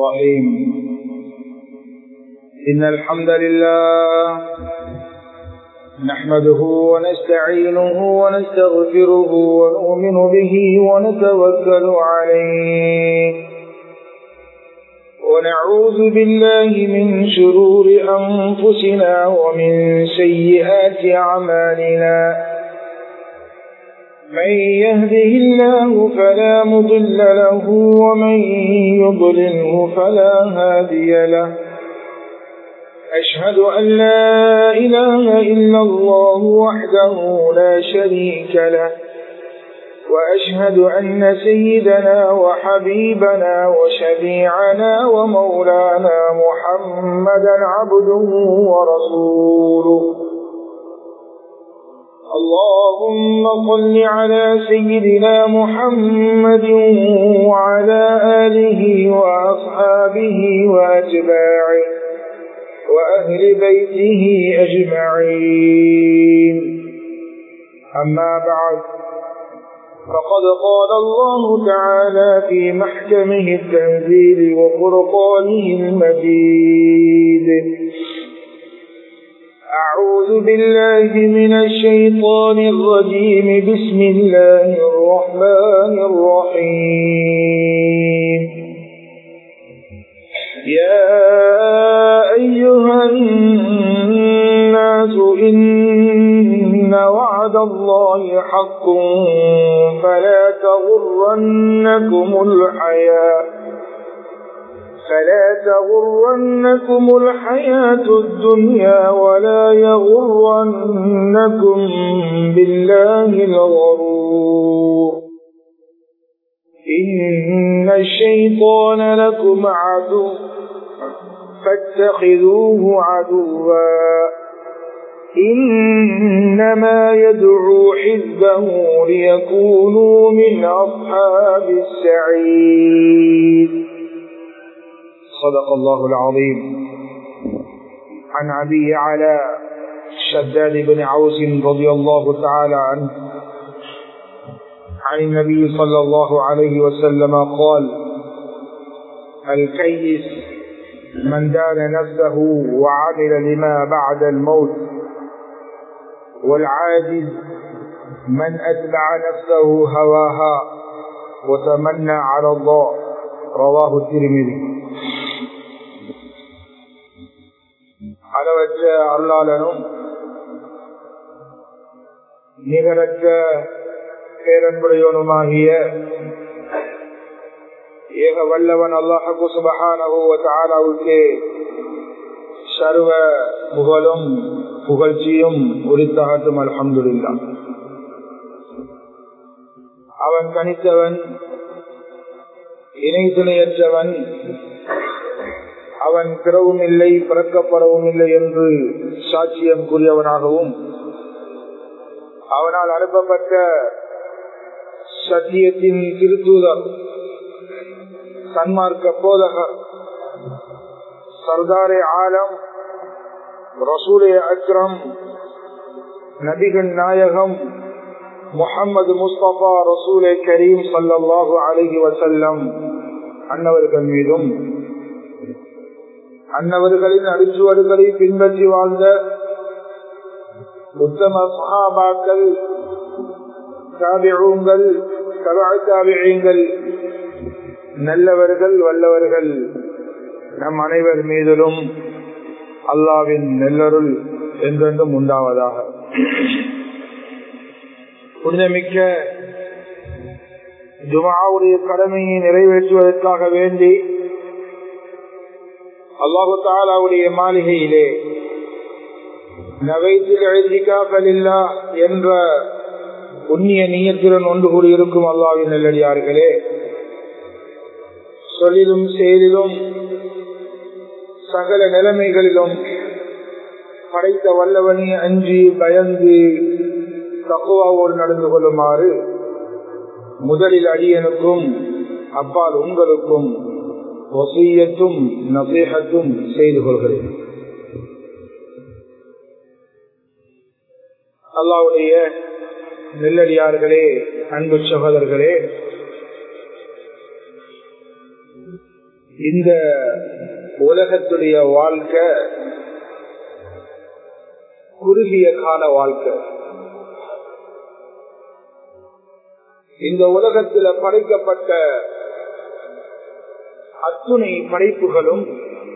الرحيم إن الحمد لله نحمده ونستعينه ونستغفره ونؤمن به ونتوكل عليه ونعوذ بالله من شرور أنفسنا ومن سيئات أعمالنا من يهده الله فلا مضل له ومن يضلله فلا هادي له أشهد أن لا إله إلا الله وحده لا شريك له وأشهد أن سيدنا وحبيبنا وشفيعنا ومولانا محمدا عبده ورسوله اللهم صل على سيدنا محمد وعلى آله وأصحابه وأتباعه وأهل بيته أجمعين أما بعد فقد قال الله تعالى في محكمه التنزيل وفرقانه المجيد أعوذ بالله من الشيطان الرجيم بسم الله الرحمن الرحيم يا أيها الناس إن وعد الله حق فلا تغرنكم الحياة فلا تغرنكم الحياة الدنيا ولا يغرنكم بالله الغرور إن الشيطان لكم عدو فاتخذوه عدوا إنما يدعو حزبه ليكونوا من أصحاب السعيد صدق الله العظيم عن أبي على شداد بن عوس رضي الله تعالى عنه عن النبي صلى الله عليه وسلم قال الكيس من دان نفسه وعمل لما بعد الموت والعاجز من أتبع نفسه هواها وتمنى على الله رواه الترمذي அளவற்ற அருளாளனும் நிகரற்ற பேரன்புடையவனுமாகிய ஏக வல்லவன் அல்லாஹு சுபஹானவுக்கு சர்வ புகழும் புகழ்ச்சியும் உரித்தாகட்டும் அலமதுல்லா அவன் கணித்தவன் இணை துணையற்றவன் அவன் பிறவும் இல்லை பிறக்கப்படவும் இல்லை என்று சாட்சியம் கூறியவனாகவும் அவனால் அனுப்பப்பட்ட சத்தியத்தின் திருத்தூதர் சன்மார்க்க போதகர் சர்தாரே ஆலம் ரசூலே அக்ரம் நபிகள் நாயகம் முகமது முஸ்தபா ரசூலே கரீம் சல்லாஹூ அலஹி வசல்லம் அன்னவர்கள் மீதும் அன்னவர்களின் அடிச்சுவடுகளை பின்பற்றி வாழ்ந்த உத்தம சகாபாக்கள் தாபிழங்கள் தாபிழங்கள் நல்லவர்கள் வல்லவர்கள் நம் அனைவர் மீதிலும் அல்லாவின் நெல்லருள் என்றென்றும் உண்டாவதாக புனிதமிக்க ஜுமாவுடைய கடமையை நிறைவேற்றுவதற்காக வேண்டி அல்லாஹு தாலாவுடைய மாளிகையிலே நவைத்தில் எழுதிக்காக்கலில்லா என்ற புண்ணிய நீயத்துடன் ஒன்று கூடியிருக்கும் அல்லாவின் நெல்லடியார்களே சொல்லிலும் செயலிலும் சகல நிலைமைகளிலும் படைத்த வல்லவனை அஞ்சி பயந்து தக்குவாவோடு நடந்து கொள்ளுமாறு முதலில் அடியனுக்கும் அப்பால் உங்களுக்கும் வசீயத்தும் நசீகத்தும் செய்து கொள்கிறேன் அல்லாவுடைய நெல்லடியார்களே அன்பு சகோதரர்களே இந்த உலகத்துடைய வாழ்க்கை குறுகிய கால வாழ்க்கை இந்த உலகத்தில் படைக்கப்பட்ட அத்துணை படைப்புகளும்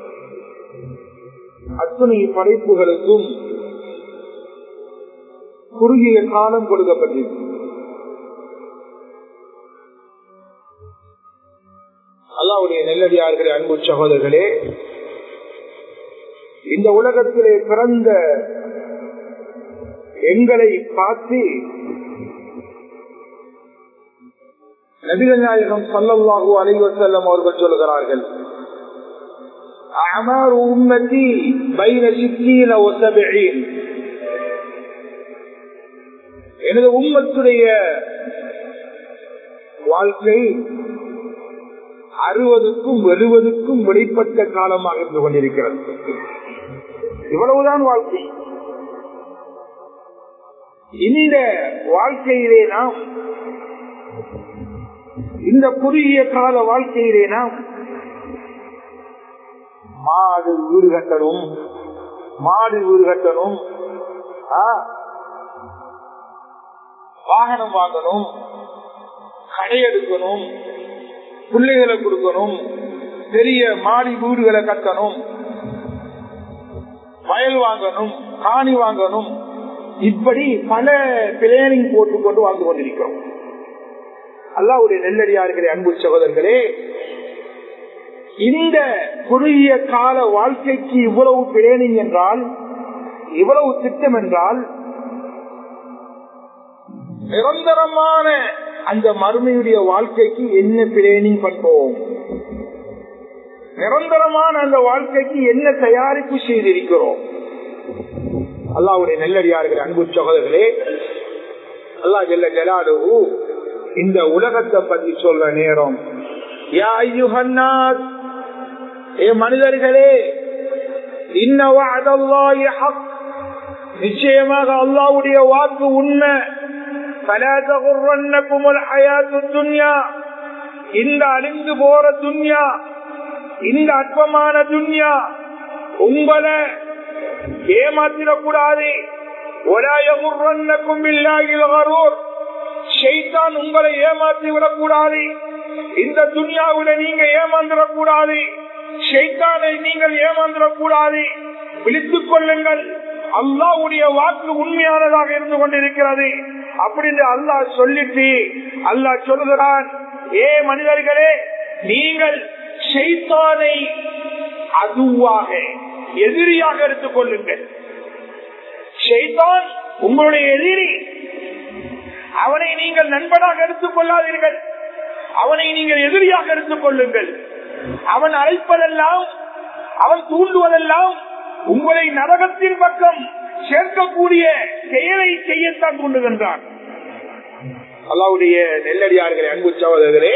அத்துணை படைப்புகளுக்கும் குறுகிய காலம் கொடுக்கப்பட்டிருக்கு அல்லாவுடைய நெல்லடியார்களே அன்பு சகோதரர்களே இந்த உலகத்திலே பிறந்த எங்களை பார்த்து நபிகள் நாயகம் சல்லல்லாஹு அலைவசல்லம் அவர்கள் சொல்கிறார்கள் أعمار أمتي بين ستين وسبعين எனது உம்மத்துடைய வாழ்க்கை அறுபதுக்கும் எழுபதுக்கும் வெளிப்பட்ட காலமாக இருந்து கொண்டிருக்கிறது இவ்வளவுதான் வாழ்க்கை இந்த வாழ்க்கையிலே நாம் இந்த குறுகிய கால வாழ்க்கையிலே நாம் மாடு வீடு கட்டணும் மாடு வீடு கட்டணும் வாகனம் வாங்கணும் கடை எடுக்கணும் பிள்ளைகளை கொடுக்கணும் பெரிய மாடி வீடுகளை கட்டணும் வயல் வாங்கணும் காணி வாங்கணும் இப்படி பல பிளேனிங் போட்டுக்கொண்டு வாழ்ந்து கொண்டிருக்கிறோம் அல்லாவுடைய நெல்லடியார்களே அன்பு சகோதரர்களே இந்த குறுகிய கால வாழ்க்கைக்கு இவ்வளவு பிளேனிங் என்றால் இவ்வளவு திட்டம் என்றால் நிரந்தரமான அந்த மறுமையுடைய வாழ்க்கைக்கு என்ன பிளேனிங் பண்ணுவோம் நிரந்தரமான அந்த வாழ்க்கைக்கு என்ன தயாரிப்பு செய்திருக்கிறோம் அல்லாவுடைய நெல்லடியார்கள் அன்பு சகோதரர்களே அல்லா ஜெல்ல ஜலாலு இந்த உலகத்தை பத்தி சொல்ற நேரம் யா ஐயுஹன்னாஸ் ஏ மனிதர்களே நிச்சயமாக அல்லாவுடைய வாக்கு உண்மை இந்த அழிந்து போற துன்யா இந்த அற்பமான துன்யா உங்களை ஏமாத்திடக்கூடாது ஷைத்தான் உங்களை ஏமாற்றி விடக்கூடாது இந்த துன்யாவில நீங்க ஏமாந்துடக்கூடாது ஷைத்தானை நீங்கள் ஏமாந்துடக்கூடாது விழித்துக் கொள்ளுங்கள் அல்லாவுடைய வாக்கு உண்மையானதாக இருந்து கொண்டிருக்கிறது அப்படின்னு அல்லாஹ் சொல்லிட்டு அல்லாஹ் சொல்லுகிறான் ஏ மனிதர்களே நீங்கள் ஷைத்தானை அதுவாக எதிரியாக எடுத்துக் கொள்ளுங்கள் ஷைத்தான் உங்களுடைய எதிரி அவனை நீங்கள் நண்பனாக எடுத்துக் கொள்ளாதீர்கள் அவனை நீங்கள் எதிரியாக எடுத்துக் கொள்ளுங்கள் அவன் அழைப்பதெல்லாம் அவன் தூண்டுவதெல்லாம் உங்களை நரகத்தின் பக்கம் சேர்க்கக்கூடிய செயலை செய்யத்தான் தூண்டுகின்றான் அல்லாவுடைய நெல்லடியார்களே அன்பு சகோதரர்களே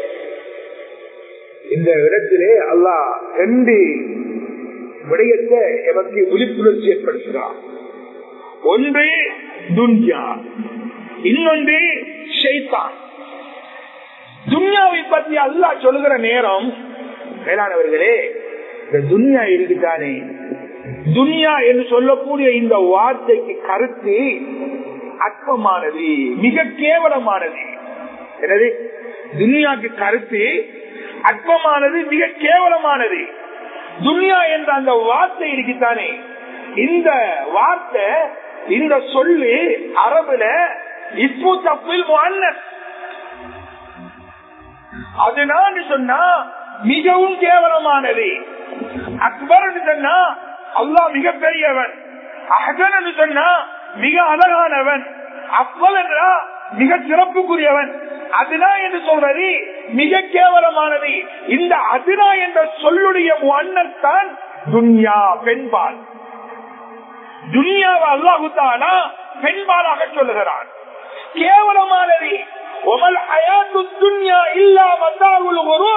இந்த இடத்திலே அல்லாஹ் ரெண்டு விடயத்தை எமக்கு விழிப்புணர்ச்சி ஏற்படுத்துகிறார் ஒன்று துன்யா இன்னொன்று ஷைத்தான் துன்யாவை பற்றி அல்லாஹ் சொல்லுகிற நேரம் மேலானவர்களே இந்த துன்யா இருக்குதானே துன்யா என்று சொல்லக்கூடிய இந்த வார்த்தைக்கு கருத்து அற்பமானது மிக கேவலமானது எனவே துன்யாக்கு கருத்து அற்பமானது மிக கேவலமானது துன்யா என்ற அந்த வார்த்தை இருக்குதானே இந்த வார்த்தை இந்த சொல்லு அரபுல இப்போ தப்பில் அது நான் சொன்னா மிகவும் கேவலமானது அக்பர் சொன்னா அல்லா மிக பெரியவன் அஹன் சொன்னா மிக அழகானவன் அப்பல் என்றா மிக சிறப்புக்குரியவன் அதுனா என்று சொல்றது மிக கேவலமானது இந்த அதுனா என்ற சொல்லுடைய மன்னன் தான் துன்யா பெண்பால் துன்யாவை அல்லாஹு தானா பெண்பாலாக சொல்லுகிறான் கேவலமானது ஒமல் அயாத்து துன்யா இல்லா மத்தாவுல் ஒரு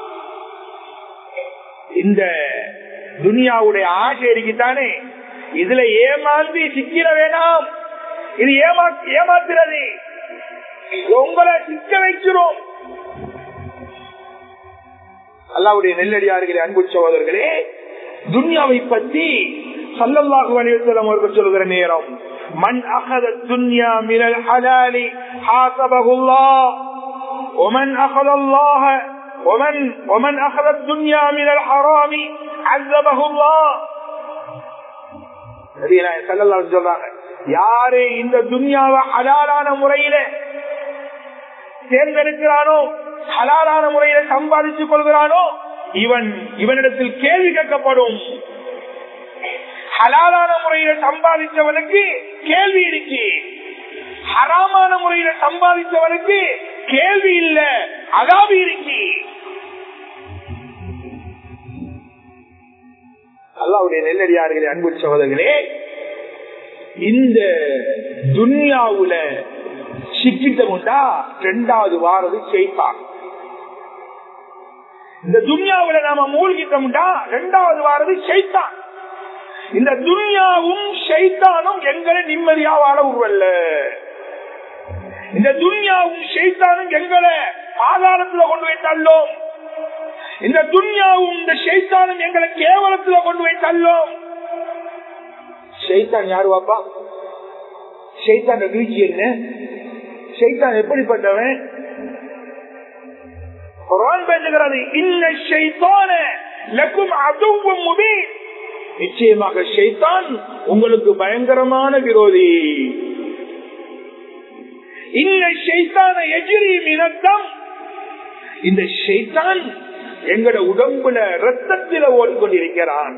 இந்த துனியாவுடைய ஆசை இருக்குதானே இதுல ஏமாந்து சிக்கிட வேணாம் இது ஏமா ஏமாத்துறது உங்களை சிக்க வைக்கிறோம் அல்லாவுடைய நெல்லடியார்களே அன்பு சகோதரர்களே துன்யாவை பற்றி சல்லல்லாஹு அலைவசலம் அவர்கள் சொல்கிற நேரம் மண் அகத துன்யா மினல் ஹலாலி ஹாசபகுல்லாஹ் ومن أخذ الله ومن ومن أخذ الدنيا من الحرام عذبه الله சொல்றாங்க யாரு இந்த துன்யாவை ஹலாலான முறையில தேர்ந்தெடுக்கிறானோ ஹலாலான முறையில சம்பாதித்துக் கொள்கிறானோ இவன் இவனிடத்தில் கேள்வி கேட்கப்படும் ஹலாலான முறையில சம்பாதித்தவனுக்கு கேள்வி இருக்கு ஹராமான முறையில சம்பாதித்தவனுக்கு கேள்வி இல்ல அதாவி இருக்கு அல்லாவுடைய நெல்லடியார்களே அன்பு சகோதரர்களே இந்த துன்யாவுல சிக்கிட்டமுண்டா ரெண்டாவது வாரது செய்ப்பாங்க இந்த துன்யாவுல நாம மூழ்கிட்டோம்டா ரெண்டாவது வாரது செய்தான் இந்த துன்யாவும் ஷைத்தானும் எங்களை நிம்மதியா வாழ உருவல்ல இந்த துன்யாவும் ஷைத்தானும் எங்களை பாதாளத்துல கொண்டு போய் தள்ளோம் இந்த துன்யாவும் இந்த ஷைத்தானும் எங்களை கேவலத்துல கொண்டு போய் தள்ளோம் ஷைத்தான் யாரு வாப்பா ஷைத்தான் வீழ்ச்சி என்ன ஷைத்தான் எப்படிப்பட்டவன் குரான் பேசுகிறது இன்ன ஷைத்தான லக்கும் அதுவும் முபீன் நிச்சயமாக ஷைத்தான் உங்களுக்கு பயங்கரமான விரோதி இந்த ஷைத்தான எதிரி மினத்தம் இந்த ஷைத்தான் எங்கட உடம்புல ரத்தத்தில ஓடிக்கொண்டிருக்கிறான்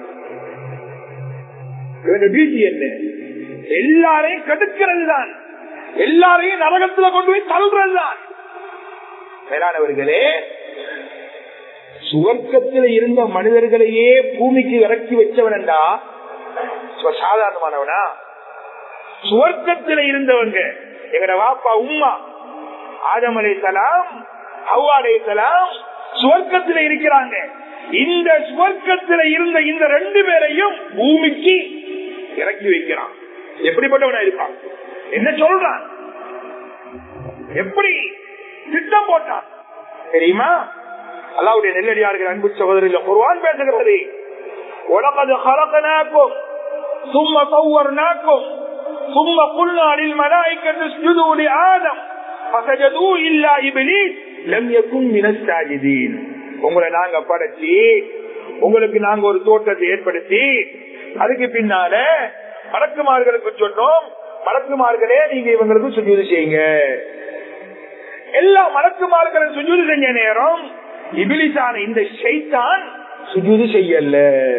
டியூட்டி என்ன எல்லாரையும் கடுக்கிறது தான் எல்லாரையும் நரகத்துல கொண்டு போய் தள்ளுறது தான் மேலானவர்களே சுவர்க்கத்தில் இருந்த மனிதர்களையே பூமிக்கு இறக்கி வச்சவனண்டா சாதாரணமானவனா சுவர்க்கத்தில் இருந்தவங்க எங்கட வாப்பா உம்மா ஆதம் அலை சலாம் அவ்வாடை சலாம் சுவர்க்கத்தில் இருக்கிறாங்க இந்த சுவர்க்கத்தில் இருந்த இந்த ரெண்டு பேரையும் பூமிக்கு இறக்கி வைக்கிறான் எப்படிப்பட்டவனா இருப்பான் என்ன சொல்றான் எப்படி திட்டம் போட்டான் தெரியுமா அல்லாவுடைய நெல்லடியார்கள் அன்பு சகோதரில் குர்வான் பேசுகிறது உலகது خلقناكم ثم صورناكم ثم قلنا للملائكة اسجدوا لآدم فسجدوا إلا إبليس لم يكن من الساجدين உங்களை நாங்க படைச்சி உங்களுக்கு நாங்க ஒரு தோட்டத்தை ஏற்படுத்தி அதுக்கு பின்னால மலக்குமார்களுக்கு சொன்னோம் மலக்குமார்களே நீங்க இவங்களுக்கு சுஜூது செய்யுங்க எல்லா மலக்குமார்களும் சுஜூது செஞ்ச நேரம் இபிலிசான இந்த ஷைத்தான் சுஜூது செய்யல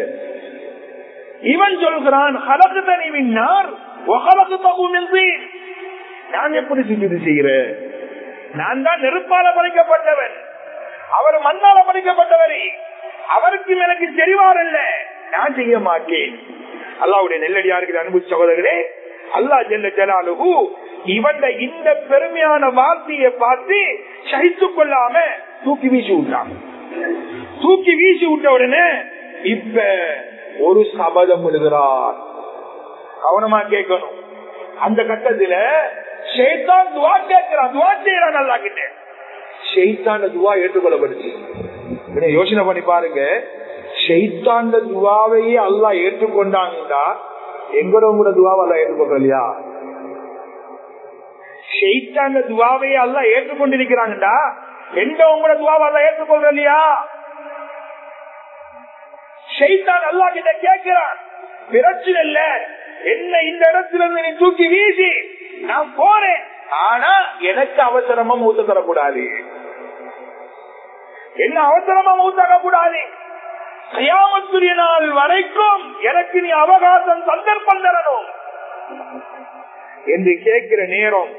இவன் சொல்கிறான் ஹலக்கு தனி மின்னார் ஒஹலக்கு தகுமின்றி நான் எப்படி சுஜூது செய்கிறேன் நான் தான் நெருப்பால படைக்கப்பட்டவன் அவர் மண்ணால படைக்கப்பட்டவரே அவருக்கு எனக்கு தெரிவார் அல்ல நான் செய்ய மாட்டேன் அல்லாவுடைய நெல்லடியார்கள் அன்பு சகோதரர்களே அல்லா ஜெல்ல ஜலாலுகு இவன் இந்த பெருமையான வார்த்தையை பார்த்து சகித்துக் கொள்ளாம தூக்கி வீசி விட்டான் தூக்கி வீசி விட்ட உடனே இப்ப ஒரு சபதம் விடுகிறார் கவனமா கேட்கணும் அந்த கட்டத்துல ஷேத்தான் துவா கேட்கிறான் துவா செய்யறான் நல்லா கிட்ட ஷெய்தான துவா ஏற்றுக்கொள்ளப்படுச்சு யோசனை பண்ணி பாருங்க ஷெய்தாண்ட துவாவையே அல்லா ஏற்றுக்கொண்டாங்கடா எங்களோட துவாவை அல்ல ஏற்றுக்கொள்ள இல்லையா ஷெய்தாண்ட துவாவையே அல்ல ஏற்றுக்கொண்டிருக்கிறாங்கடா எந்த உங்களோட துவாவை அல்ல ஏற்றுக்கொள்ள இல்லையா ஷெய்தான் அல்லா கிட்ட கேட்கிறான் பிரச்சனை இல்ல என்ன இந்த இடத்துல இருந்து நீ தூக்கி வீசி நான் போறேன் ஆனா எனக்கு அவசரமா மூத்த தரக்கூடாது என்ன அவசரமா மூத்தாக்க கூடாது கயாமத்துரிய நாள் வரைக்கும் எனக்கு நீ அவகாசம் சந்தர்ப்பம் தரணும் என்று கேட்கிற நேரம்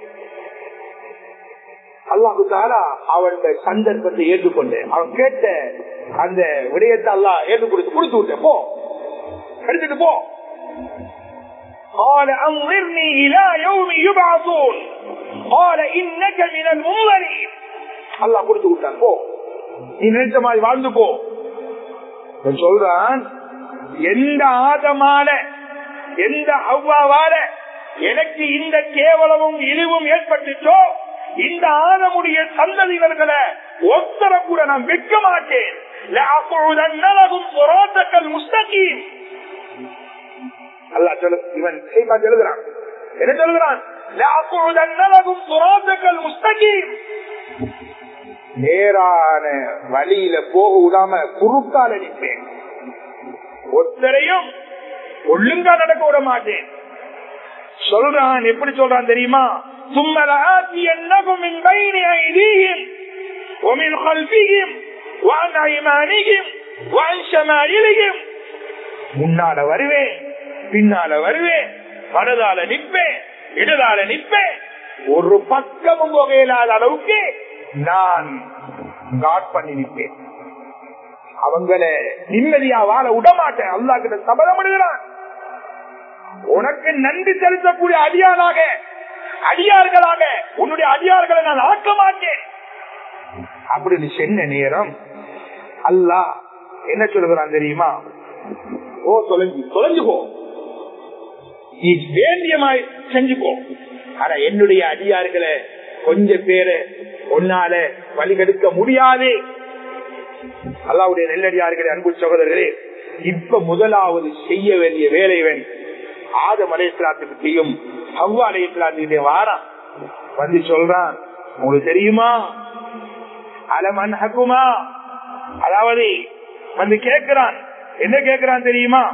அல்லாஹு தாரா அவன் சந்தர்ப்பத்தை ஏற்றுக்கொண்டு அவன் கேட்ட அந்த விடயத்தை அல்லா ஏற்று கொடுத்து கொடுத்து விட்டேன் போ எடுத்துட்டு போ قال أنظرني إلى يوم يبعثون قال إنك من المنظرين அல்லாஹ் கொடுத்து விட்டான் போ நீ நினைச்ச மாதிரி வாழ்ந்து போ சொல்றான் எந்த ஆதமால எந்த அவ்வாவால எனக்கு இந்த கேவலமும் இழிவும் ஏற்பட்டுச்சோ இந்த ஆதமுடைய சந்ததியினர்களை ஒத்தர கூட நான் விற்க மாட்டேன் لأقعدن لهم صراطك المستقيم அல்லாஹ் சொல்லு இவன் ஷைத்தான் எழுதுறான் என்ன சொல்லுகிறான் لأقعدن لهم صراطك المستقيم நேரான வழியில போக விடாம குறுக்கால நிற்பேன் ஒருத்தரையும் ஒழுங்கா நடக்க விட மாட்டேன் சொல்றான் எப்படி சொல்றான் தெரியுமா சும்மலாத்தி என்னகும் மின் பைனி ஐதீஹிம் ومن خلفهم وعن ايمانهم وعن شمائلهم முன்னால வருவேன் பின்னால வருவேன் வலதால நிற்பேன் இடதால நிற்பேன் ஒரு பக்கமும் புகையில்லாத அளவுக்கு நான் காட் பண்ணி நிற்பேன் அவங்கள நிம்மதியா வாழ விடமாட்டேன் அல்லா கிட்ட சபதம் பண்ணுகிறான் உனக்கு நன்றி செலுத்தக்கூடிய அடியாராக அடியார்களாக உன்னுடைய அடியார்களை நான் ஆக்க மாட்டேன் அப்படின்னு சொன்ன நேரம் அல்லாஹ் என்ன சொல்லுகிறான் தெரியுமா ஓ தொலைஞ்சு தொலைஞ்சுக்கோ நீ வேண்டியமாய் செஞ்சுக்கோ ஆனா என்னுடைய அடியார்களை கொஞ்ச பேரை ஒன்னால வழிகெடுக்க முடியாது அல்லாவுடைய நெல்லடியார்களே அன்பு சகோதரர்களே இப்ப முதலாவது செய்ய வேண்டிய வேலைவன் ஆத மலையத்திலாத்துக்கிட்டையும் ஹவ்வா அலையத்திலாத்துக்கிட்டே வாரான் வந்து சொல்றான் உங்களுக்கு தெரியுமா அலமன் ஹக்குமா அதாவது வந்து கேட்கிறான் என்ன கேட்கிறான் தெரியுமா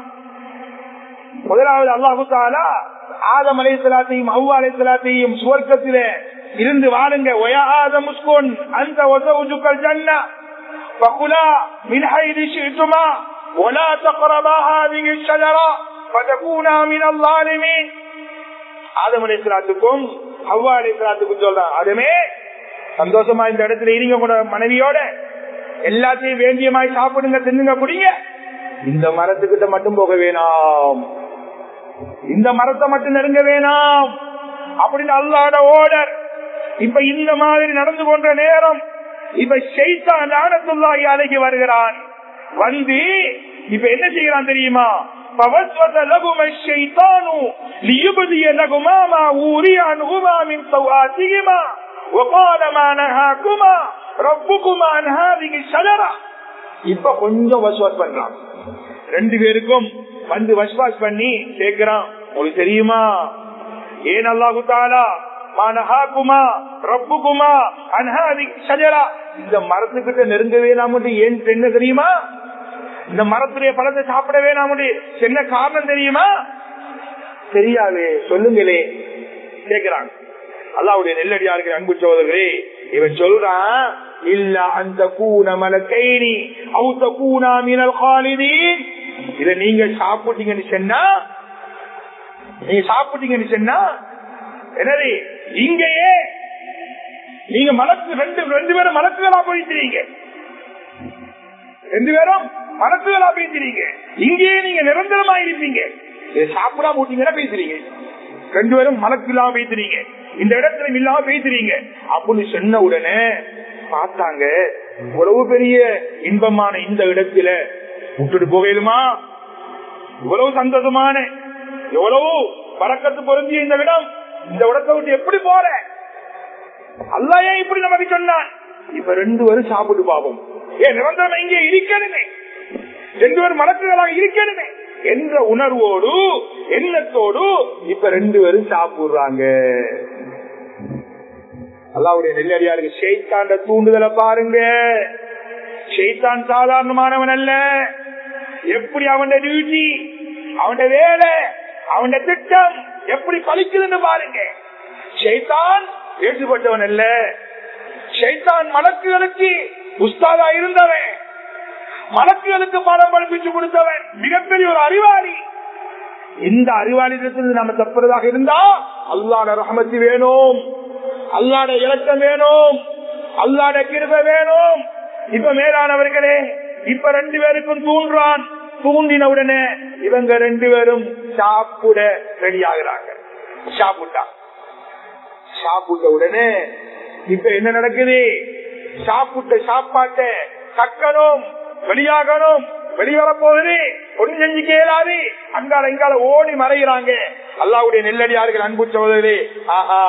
முதலாவது அல்லாஹு தாலா ஆதம் அலைத்தலாத்தையும் அவ்வா அலைத்தலாத்தையும் சுவர்க்கத்திலே இருந்து வாழுங்க ஒயாத முஸ்கோன் அந்த ஒசவுஜுக்கள் ஜன்னா فقلا من حيث شئتما ولا تقربا هذه الشجرة فتكونا من الظالمين ஆதம் அலைத்தலாத்துக்கும் அவ்வா அலைத்தலாத்துக்கும் சொல்றான் அதுமே சந்தோஷமா இந்த இடத்துல இருங்க கூட மனைவியோட எல்லாத்தையும் வேண்டியமாய் சாப்பிடுங்க தின்னுங்க குடிங்க இந்த மரத்துக்கிட்ட மட்டும் போக வேணாம் இந்த மரத்தை மட்டும் நெருங்க வேணாம் அப்படின்னு அல்லாட ஓடர் இப்ப இந்த மாதிரி நடந்து கொண்ட நேரம் இப்ப ஷெய்தான் லானத்துல்லாஹி அலைக்கு வருகிறான் வந்து இப்ப என்ன செய்யறான் தெரியுமா فوسوس لهما الشيطان ليبدي لهما ما وري عنهما من سوآتهما وقال ما نهاكما ربكما عن هذه الشجرة இப்ப கொஞ்சம் வசுவாஸ் பண்றான் ரெண்டு பேருக்கும் வந்து வசுவாஸ் பண்ணி கேட்கிறான் உங்களுக்கு தெரியுமா ஏன் அல்லாஹு தாலா மானஹாக்குமா ரப்புக்குமா அன்ஹாதி ஷஜரா இந்த மரத்துக்கிட்ட நெருங்க வேணாம் ஏன் என்ன தெரியுமா இந்த மரத்துடைய பழத்தை சாப்பிட வேணாம் என்ன காரணம் தெரியுமா தெரியாவே சொல்லுங்களே கேட்கிறாங்க அல்லாவுடைய நெல்லடியார்கள் அன்பு சோதர்களே இவன் சொல்றான் இல்ல அந்த கூன மலக்கைனி அவுத்த கூனா மீனல் காலிதீன் இத நீங்க சாப்பிட்டீங்கன்னு சொன்னா நீங்க சாப்பிட்டீங்கன்னு சொன்னா என்னது இங்கேயே நீங்க மலக்கு ரெண்டு ரெண்டு பேரும் மலக்குகளா போயிட்டீங்க ரெண்டு பேரும் மலக்குகளா பேசுறீங்க இங்கேயே நீங்க நிரந்தரமா இருப்பீங்க சாப்பிடாம போட்டீங்கன்னா பேசுறீங்க ரெண்டு பேரும் மலக்கு இல்லாம பேசுறீங்க இந்த இடத்துல இல்லாம பேசுறீங்க அப்படின்னு சொன்ன உடனே பார்த்தாங்க இவ்வளவு பெரிய இன்பமான இந்த இடத்துல விட்டுட்டு போகலுமா இவ்வளவு சந்தோஷமான எவ்வளவு பறக்கத்து பொருந்திய இந்த இடம் இந்த இடத்தை விட்டு எப்படி போற அல்லா ஏன் இப்படி நமக்கு சொன்னான் இப்ப ரெண்டு பேரும் சாப்பிட்டு பாப்போம் ஏன் நிரந்தரம் இங்கே இருக்கணுமே ரெண்டு பேரும் மலக்குகளாக இருக்கணுமே என்ற உணர்வோடு எண்ணத்தோடு இப்ப ரெண்டு பேரும் சாப்பிடுறாங்க அல்லாவுடைய நெல்லடியாருக்கு ஷெய்தாண்ட தூண்டுதலை பாருங்க ஷெய்தான் சாதாரணமானவன் அல்ல எப்படி அவன் டியூட்டி அவன் வேலை அவன் திட்டம் எப்படி பலிக்குதுன்னு பாருங்க ஷெய்தான் ஏற்றுப்பட்டவன் அல்ல ஷெய்தான் மலக்குகளுக்கு உஸ்தாதா இருந்தவன் மலக்குகளுக்கு பாடம் படிப்பிச்சு கொடுத்தவன் மிகப்பெரிய ஒரு அறிவாளி இந்த அறிவாளிடத்தில் நம்ம தப்புறதாக இருந்தா அல்லாட ரஹமத்து வேணும் அல்லாட இலக்கம் வேணும் அல்லாட கிருப வேணும் இப்ப மேலானவர்களே இப்ப ரெண்டு பேருக்கும் தூண்டுறான் தூண்டின உடனே இவங்க ரெண்டு பேரும் சாப்பிட ரெடி ஆகுறாங்க சாப்பிட்டா சாப்பிட்ட உடனே இப்ப என்ன நடக்குது சாப்பிட்ட சாப்பாட்ட கக்கணும் வெளியாகணும் வெளிவர போகுது ஒண்ணு செஞ்சு கேளாது அங்கால இங்கால ஓடி மறைகிறாங்க அல்லாவுடைய நெல்லடியார்கள் அன்பு சோதரே ஆஹா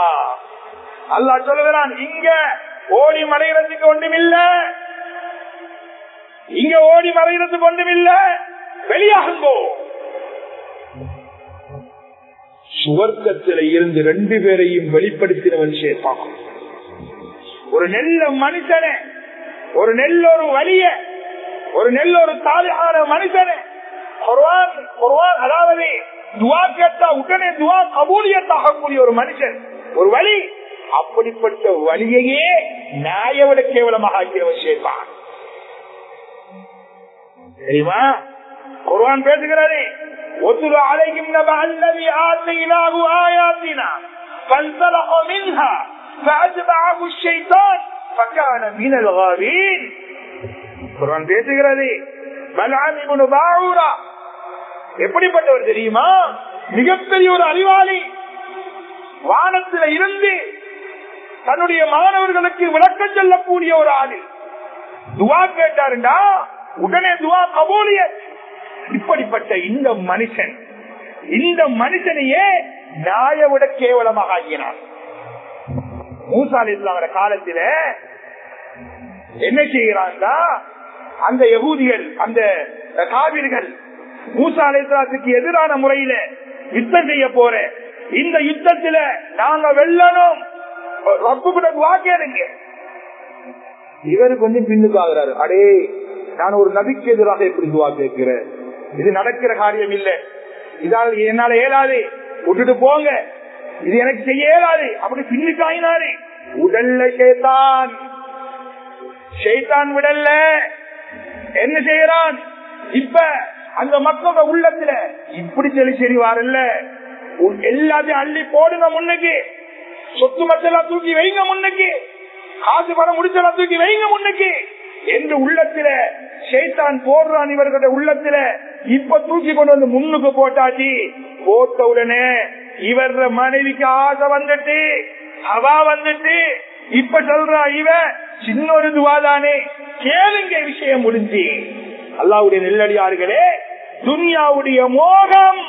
அல்லா சொல்லுகிறான் இங்க ஓடி மறைகிறதுக்கு ஒன்றும் இல்ல இங்க ஓடி மறைகிறது ஒன்றும் இல்ல வெளியாகுங்கோ சுவர்க்கத்தில இருந்து ரெண்டு பேரையும் வெளிப்படுத்தினவன் சேர்ப்பான் ஒரு நெல்ல மனுஷனே ஒரு நெல் ஒரு வலிய ஒரு நெல் ஒரு தாலியான மனுஷனே குர்ஆன் குர்ஆன் அதாவது துவா கேட்டா உடனே துவா கபூலியத்தாகக்கூடிய ஒரு மனுஷன் ஒரு வழி அப்படிப்பட்ட வழியையே நாயை விட கேவலமாக ஆக்கியவன் சேர்ப்பான் தெரியுமா குர்ஆன் பேசுகிறாரே وَاتْلُ عَلَيْهِمْ نَبَأَ الَّذِي آتَيْنَاهُ آيَاتِنَا فَانْسَلَخَ مِنْهَا فَأَتْبَعَهُ الشَّيْطَانُ فَكَانَ مِنَ الْغَاوِينَ குர்ஆன் பேசுகிறது பல்ஆம் இப்னு பாஊரா எப்படிப்பட்டவர் தெரியுமா மிகப்பெரிய ஒரு அறிவாளி வானத்தில இருந்து தன்னுடைய மாணவர்களுக்கு விளக்கம் சொல்லக்கூடிய ஒரு ஆளு துவா கேட்டாருண்டா உடனே துவா கபூலிய இப்படிப்பட்ட இந்த மனுஷன் இந்த மனுஷனையே நாயை விட கேவலமாக ஆகினார் மூசால் இஸ்லாமர காலத்தில என்ன செய்கிறாங்க அந்த யகூதிகள் அந்த காவிர்கள் மூசா அலிஸ்லாத்துக்கு எதிரான முறையில யுத்தம் செய்ய போற இந்த யுத்தத்துல நாங்க வெல்லணும் ரப்பு கூட வாக்கேருங்க இவரு கொஞ்சம் பின்னுக்கு ஆகுறாரு அடே நான் ஒரு நபிக்கு எதிராக எப்படி துவா கேட்கிறேன் இது நடக்கிற காரியம் இல்ல இதால் என்னால இயலாது விட்டுட்டு போங்க இது எனக்கு செய்ய இயலாது அப்படி பின்னுக்கு ஆயினாரு உடல்ல சேத்தான் ஷைத்தான் விடல்ல என்ன செய்யறான் இப்ப அந்த மக்களோட உள்ளத்துல இப்படி சொல்லி செய்வாருல்ல எல்லாத்தையும் அள்ளி போடுங்க முன்னுக்கு சொத்து மத்தெல்லாம் தூக்கி வைங்க முன்னுக்கு காசு பணம் முடிச்செல்லாம் தூக்கி வைங்க முன்னுக்கு என்று உள்ளத்துல ஷைத்தான் போடுறான் இவர்களுடைய உள்ளத்துல இப்ப தூக்கி கொண்டு வந்து முன்னுக்கு போட்டாச்சு போட்ட உடனே இவர் மனைவிக்கு ஆசை வந்துட்டு அவா வந்துட்டு இப்ப சொல்றா இவ சின்ன ஒரு துவாதானே கேளுங்க விஷயம் முடிஞ்சு அல்லாவுடைய நெல்லடியார்களே துன்யாவுடைய மோகம்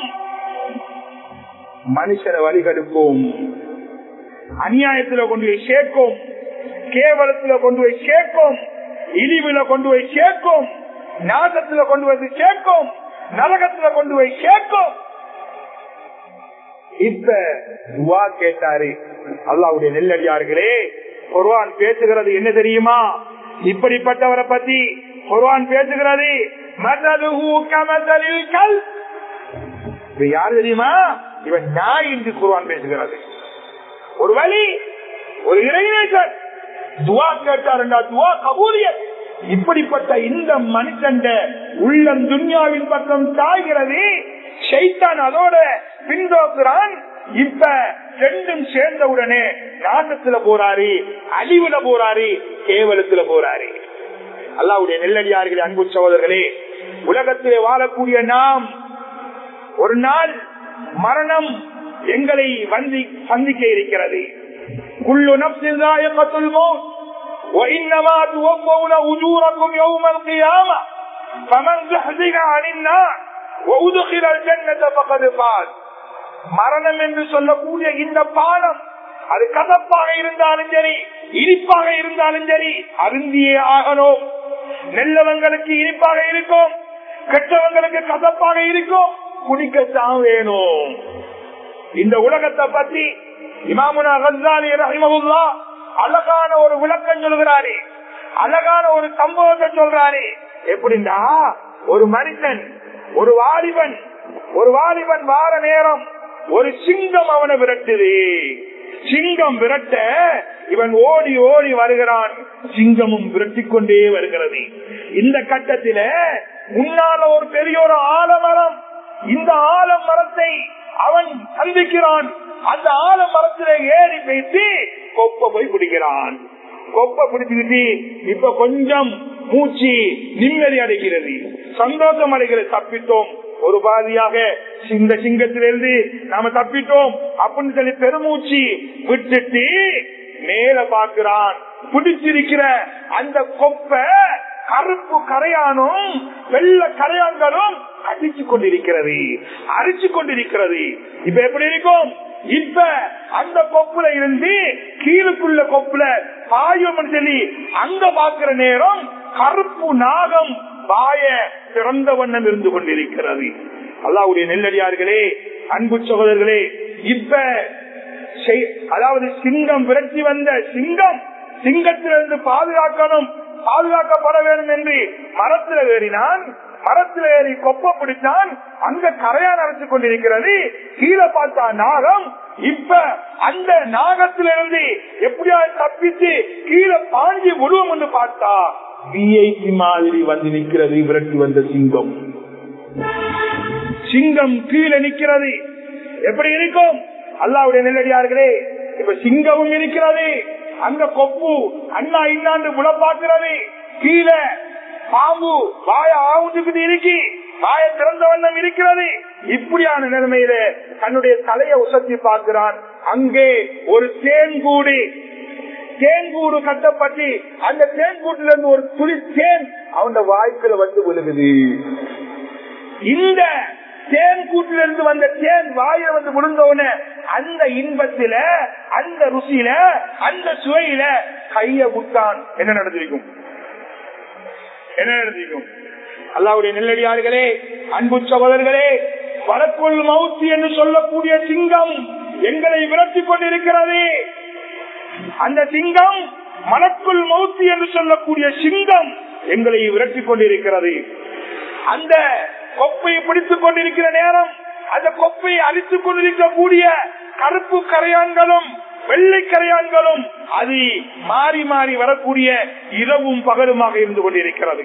மனுஷரை வழிகெடுக்கும் அநியாயத்துல கொண்டு போய் சேர்க்கும் கேவலத்துல கொண்டு போய் சேர்க்கும் இழிவுல கொண்டு போய் சேர்க்கும் நாசத்துல கொண்டு வந்து சேர்க்கும் நரகத்துல கொண்டு போய் சேர்க்கும் இப்ப துவா கேட்டாரு அல்லாவுடைய நெல்லடியார்களே குர்வான் பேசுகிறது என்ன தெரியுமா இப்படிப்பட்டவரை பத்தி குர்வான் பேசுகிறது கல் யாரு தெரியுமா இவன் நாய் என்று குர்வான் பேசுகிறது ஒரு வழி ஒரு இறைநேசர் துவா கேட்டாருண்டா துவா கபூலிய இப்படிப்பட்ட இந்த மனுஷன் உள்ளம் துன்யாவின் பக்கம் தாய்கிறது ஷைத்தான் அதோட பின்தோக்குறான் இப்ப ரெண்டும் சேர்ந்தவுடனே நாசத்துல போறாரு அழிவுல போறாரு கேவலத்துல போறாரு அல்லாவுடைய நெல்லடியார்களே அன்பு சகோதரர்களே உலகத்திலே வாழக்கூடிய நாம் ஒரு நாள் மரணம் எங்களை வந்து சந்திக்க இருக்கிறது குள்ளு நப்சில் மௌத் وإنما توفون أجوركم يوم القيامة فمن زحزح عن النار وأدخل الجنة فقد فاز மரணம் என்று சொல்லக்கூடிய இந்த பாலம் அது கசப்பாக இருந்தாலும் சரி இனிப்பாக இருந்தாலும் சரி அருந்தியே ஆகணும் நெல்லவங்களுக்கு இனிப்பாக இருக்கும் கெட்டவங்களுக்கு கசப்பாக இருக்கும் குடிக்கத்தான் வேணும் இந்த உலகத்தை பற்றி இமாமுனா கசாலி ரஹிமகுல்லா அழகான ஒரு விளக்கம் சொல்கிறாரு அழகான ஒரு சம்பவத்தை சொல்றாரு எப்படின்னா ஒரு மனுஷன் ஒரு வாலிபன் ஒரு வாலிபன் வார நேரம் ஒரு சிங்கம் அவனை விரட்டுது சிங்கம் விரட்ட இவன் ஓடி ஓடி வருகிறான் சிங்கமும் விரட்டி கொண்டே வருகிறது இந்த கட்டத்தில முன்னால ஒரு பெரிய ஒரு ஆலமரம் இந்த ஆலமரத்தை அவன் சந்திக்கிறான் அந்த ஆலமரத்தில ஏறி பேசி கொப்ப போய் பிடிக்கிறான் கொப்ப பிடிச்சுக்கிட்டு இப்ப கொஞ்சம் மூச்சு நிம்மதி அடைகிறது சந்தோஷம் அடைகிறது தப்பிட்டோம் ஒரு பாதியாக இந்த சிங்கத்திலிருந்து நாம தப்பிட்டோம் அப்படின்னு சொல்லி பெருமூச்சு விட்டுட்டு மேல பாக்குறான் பிடிச்சிருக்கிற அந்த கொப்ப கருப்பு கரையானும் வெள்ள கரையான்களும் அடிச்சு கொண்டிருக்கிறது அரிச்சு கொண்டிருக்கிறது இப்ப எப்படி இருக்கும் இப்ப அந்த கொப்புல இருந்து கீழுக்குள்ள கொப்புல பாயும் சொல்லி அங்க பாக்குற நேரம் கருப்பு நாகம் வாய திறந்த வண்ணம் இருந்து கொண்டிருக்கிறது அல்லாவுடைய நெல்லடியார்களே அன்பு சகோதரர்களே இப்ப செய்- அதாவது சிங்கம் விரட்டி வந்த சிங்கம் சிங்கத்திலிருந்து பாதுகாக்கணும் பாதுகாக்கப்பட வேண்டும் என்று மரத்தில் ஏறினான் மரத்தில் ஏறி கொப்ப பிடித்தான் அங்க கரையான் அரைச்சு கொண்டிருக்கிறது கீழே பார்த்தா நாகம் இப்ப அந்த நாகத்திலிருந்து எப்படியாவது தப்பித்து கீழே பாஞ்சி விடுவோம் என்று பார்த்தா விஐபி மாதிரி வந்து நிற்கிறது விரட்டி வந்த சிங்கம் சிங்கம் கீழே நிற்கிறது எப்படி இருக்கும் அல்லாவுடைய நெல்லடியார்களே இப்ப சிங்கமும் இருக்கிறது அங்க கொப்பு அண்ணா இன்னாண்டு புலப்பாக்குறது கீழே பாம்பு வாய ஆவுண்டுக்கு இருக்கி வாய திறந்த வண்ணம் இருக்கிறது இப்படியான நிலைமையில தன்னுடைய தலையை உசத்தி பார்க்கிறான் அங்கே ஒரு தேன்கூடு தேன்கூடு கட்டப்பட்டு அந்த தேன்கூட்டில இருந்து ஒரு துளி தேன் அவன் வாய்க்குள்ள வந்து விழுகுது இந்த தேன் கூட்டிலிருந்து வந்த தேன் வாயில வந்து விழுந்தவன அந்த இன்பத்தில அந்த ருசியில அந்த சுவையில கைய விட்டான் என்ன நடந்திருக்கும் என்ன நடந்திருக்கும் அல்லாவுடைய நெல்லடியார்களே அன்பு சகோதரர்களே வரக்குள் மவுத்தி என்று சொல்லக்கூடிய சிங்கம் எங்களை விரட்டி கொண்டிருக்கிறது அந்த சிங்கம் மலக்குள் மவுத்தி என்று சொல்லக்கூடிய சிங்கம் எங்களை விரட்டி கொண்டிருக்கிறது அந்த கொப்பை பிடித்துக் கொண்டிருக்கிற நேரம் அந்த கொப்பை அழித்துக் கொண்டிருக்கக்கூடிய கருப்பு கரையான்களும் வெள்ளை கரையான்களும் அது மாறி மாறி வரக்கூடிய இரவும் பகலுமாக இருந்து கொண்டிருக்கிறது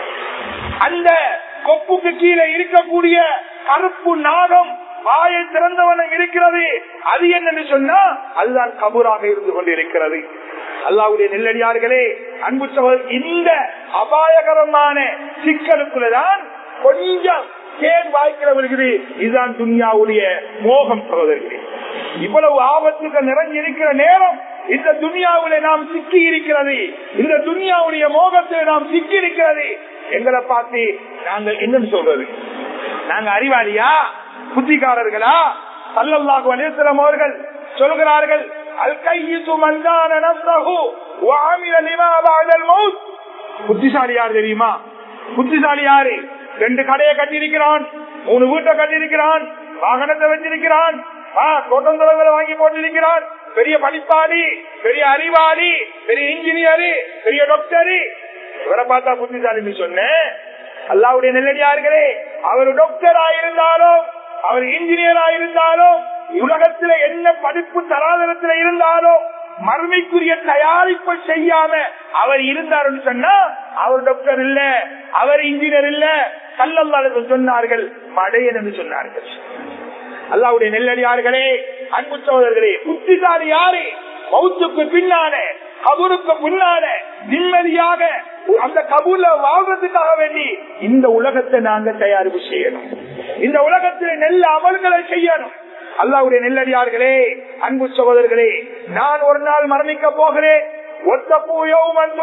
அந்த கொப்புக்கு கீழே இருக்கக்கூடிய கருப்பு நாகம் வாயை திறந்தவனம் இருக்கிறது அது என்னன்னு சொன்னா அதுதான் கபூராக இருந்து கொண்டிருக்கிறது அல்லாவுடைய நெல்லடியார்களே அன்பு சகோதரர் இந்த அபாயகரமான சிக்கலுக்குள்ளதான் கொஞ்சம் தேன் வாய்க்கிறவர்களே இதுதான் துன்யாவுடைய மோகம் சகோதரர்களே இவ்வளவு ஆபத்துகள் நிறைஞ்சி இருக்கிற நேரம் இந்த துனியாவில நாம் சிக்கி இருக்கிறது இந்த துனியாவுடைய மோகத்தில் நாம் சிக்கி இருக்கிறது எங்களை பார்த்து நாங்கள் என்னன்னு சொல்றது நாங்க அறிவாளியா புத்திகாரர்களா சல்லல்லாஹு அலிஸ்லாம் அவர்கள் சொல்கிறார்கள் அல் கையிசு மந்தான நப்சஹு வஅமில லிமா பஅதல் மௌத் புத்திசாலி யார் தெரியுமா புத்திசாலி யாரு ரெண்டு கடையை கட்டியிருக்கிறான் மூணு வீட்டை கட்டியிருக்கிறான் வாகனத்தை வச்சிருக்கிறான் தோட்டந்தளங்களை வாங்கி போட்டிருக்கிறான் பெரிய படிப்பாளி பெரிய அறிவாளி பெரிய இன்ஜினியரு பெரிய டாக்டரு இவரை பார்த்தா புத்திசாலின்னு சொன்னேன் அல்லாவுடைய நெல்லடியார்களே அவர் டாக்டர் ஆயிருந்தாலும் அவர் இன்ஜினியர் ஆயிருந்தாலும் உலகத்துல என்ன படிப்பு தராதரத்துல இருந்தாலும் மறுமைக்குரிய தயாரிப்பை செய்யாம அவர் இருந்தாருன்னு சொன்னா அவர் டாக்டர் இல்ல அவர் இன்ஜினியர் இல்ல கல்லல்லாளர்கள் சொன்னார்கள் மடையன் என்று சொன்னார்கள் அல்லாவுடைய நெல்லடியார்களே அன்பு சோதர்களே புத்திசாலி யாரு மௌத்துக்கு பின்னால கபூருக்கு முன்னால நிம்மதியாக அந்த கபூர்ல வாழ்றதுக்காக வேண்டி இந்த உலகத்தை நாங்க தயாரிப்பு செய்யணும் இந்த உலகத்தில் நெல் அமல்களை செய்யணும் அல்லாவுடைய நெல்லடியார்களே அன்பு சகோதரர்களே நான் ஒரு நாள் மரணிக்க போகிறேன் ஒத்த பூயோமன்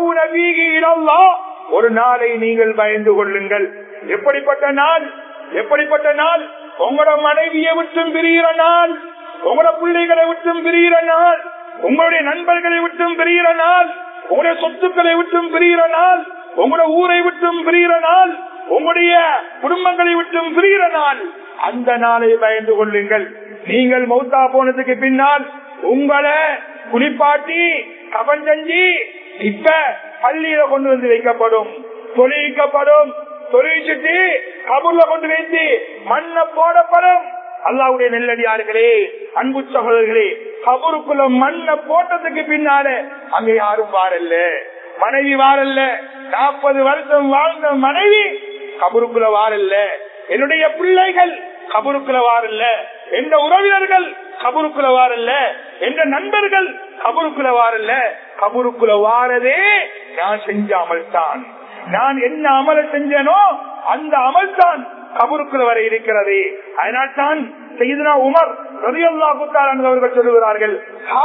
ஒரு நாளை நீங்கள் பயந்து கொள்ளுங்கள் எப்படிப்பட்ட நாள் எப்படிப்பட்ட நாள் உங்களோட மனைவியை விட்டும் பிரிகிற நாள் உங்களோட பிள்ளைகளை விட்டும் பிரிகிற நாள் உங்களுடைய நண்பர்களை விட்டும் பிரிகிற நாள் உங்களுடைய சொத்துக்களை விட்டும் பிரிகிற நாள் உங்களுடைய ஊரை விட்டும் பிரிகிற நாள் உங்களுடைய குடும்பங்களை விட்டும் பிரிகிற நாள் அந்த நாளை பயந்து கொள்ளுங்கள் நீங்கள் மௌத்தா போனதுக்கு பின்னால் உங்களை குளிப்பாட்டி கபன் செஞ்சு இப்ப பள்ளியில கொண்டு வந்து வைக்கப்படும் தொழிலிக்கப்படும் தொழிற்சிட்டு கபூர்ல கொண்டு வைத்து மண்ண போடப்படும் அல்லாவுடைய நெல்லடியார்களே அன்பு சகோதரர்களே கபூருக்குள்ள மண்ண போட்டதுக்கு பின்னால அங்க யாரும் வாரல்ல மனைவி வாரல்ல நாற்பது வருஷம் வாழ்ந்த மனைவி கபருக்குள்ள வாரல்ல என்னுடைய பிள்ளைகள் கபருக்குள்ள வாரல்ல எந்த உறவினர்கள் கபருக்குள்ள வாரல்ல எந்த நண்பர்கள் கபருக்குள்ள வாரல்ல கபருக்குள்ள வாரதே நான் செஞ்ச அமல் தான் நான் என்ன அமல செஞ்சனோ அந்த அமல் தான் கபருக்குள்ள வர இருக்கிறது அதனால் தான் செய்தனா உமர் ரதியல்லா குத்தாரன் அவர்கள் சொல்லுகிறார்கள்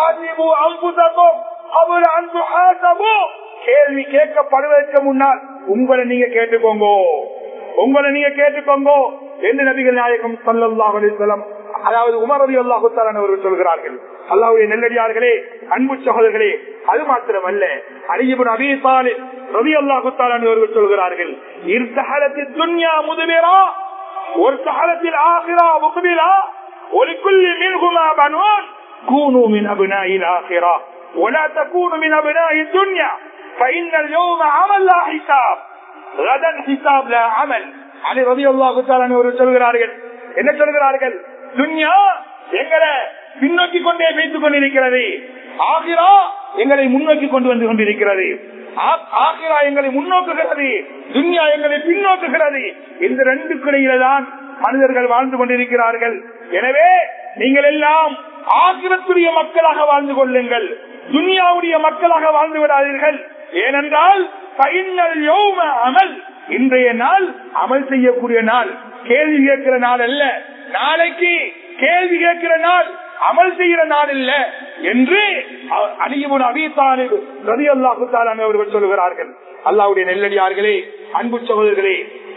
அவர் அன்பு ஆசமோ கேள்வி கேட்கப்படுவதற்கு முன்னால் உங்களை நீங்க கேட்டுக்கோங்க உங்களை நீங்க கேட்டுக்கோங்க என்று நபிகள் நாயகம் சல்லாஹ் அலிஸ்லாம் அதாவது உமர் அலி அல்லாஹுத்தாரன் அவர்கள் சொல்கிறார்கள் அல்லாவுடைய நெல்லடியார்களே அன்பு சகோதரர்களே அது மாத்திரமல்ல அலிபுன் அபி தாலிப் ரவி அல்லாஹு அவர்கள் சொல்கிறார்கள் இர்தஹலத்தில் துன்யா முதுபிரா ஒரு சகலத்தில் ஆகிரா முகுபிலா ஒலிக்குள்ளி மின்குமா பனுவான் கூனு மின் அபினாயி ஆகிரா ولا تكونوا من أبناء الدنيا فإن اليوم عمل لا حساب غدا حساب لا عمل علي رضي الله تعالى عنه சொல்கிறார்கள் என்ன சொல்கிறார்கள் துன்யா எங்களை பின்னோக்கி கொண்டே வைத்துக் கொண்டிருக்கிறது ஆகிரா எங்களை முன்னோக்கி கொண்டு வந்து கொண்டிருக்கிறது ஆகிரா எங்களை முன்னோக்குகிறது துன்யா எங்களை பின்னோக்குகிறது இந்த ரெண்டு கிடையில தான் மனிதர்கள் வாழ்ந்து கொண்டிருக்கிறார்கள் எனவே நீங்கள் எல்லாம் ஆகிரத்துடைய மக்களாக வாழ்ந்து கொள்ளுங்கள் துன்யாவுடைய மக்களாக வாழ்ந்து விடாதீர்கள் ஏனென்றால் அமல் இன்றைய நாள் அமல் செய்யக்கூடிய நாள் கேள்வி கேட்கிற நாள் அல்ல நாளைக்கு கேள்வி கேட்கிற நாள் அமல் செய்கிற நாள் இல்ல என்று அணியமுன் அபித்தாலிப் ரதி அல்லாஹு அவர்கள் சொல்கிறார்கள் அல்லாவுடைய நெல்லடியார்களே அன்பு சகோதரர்களே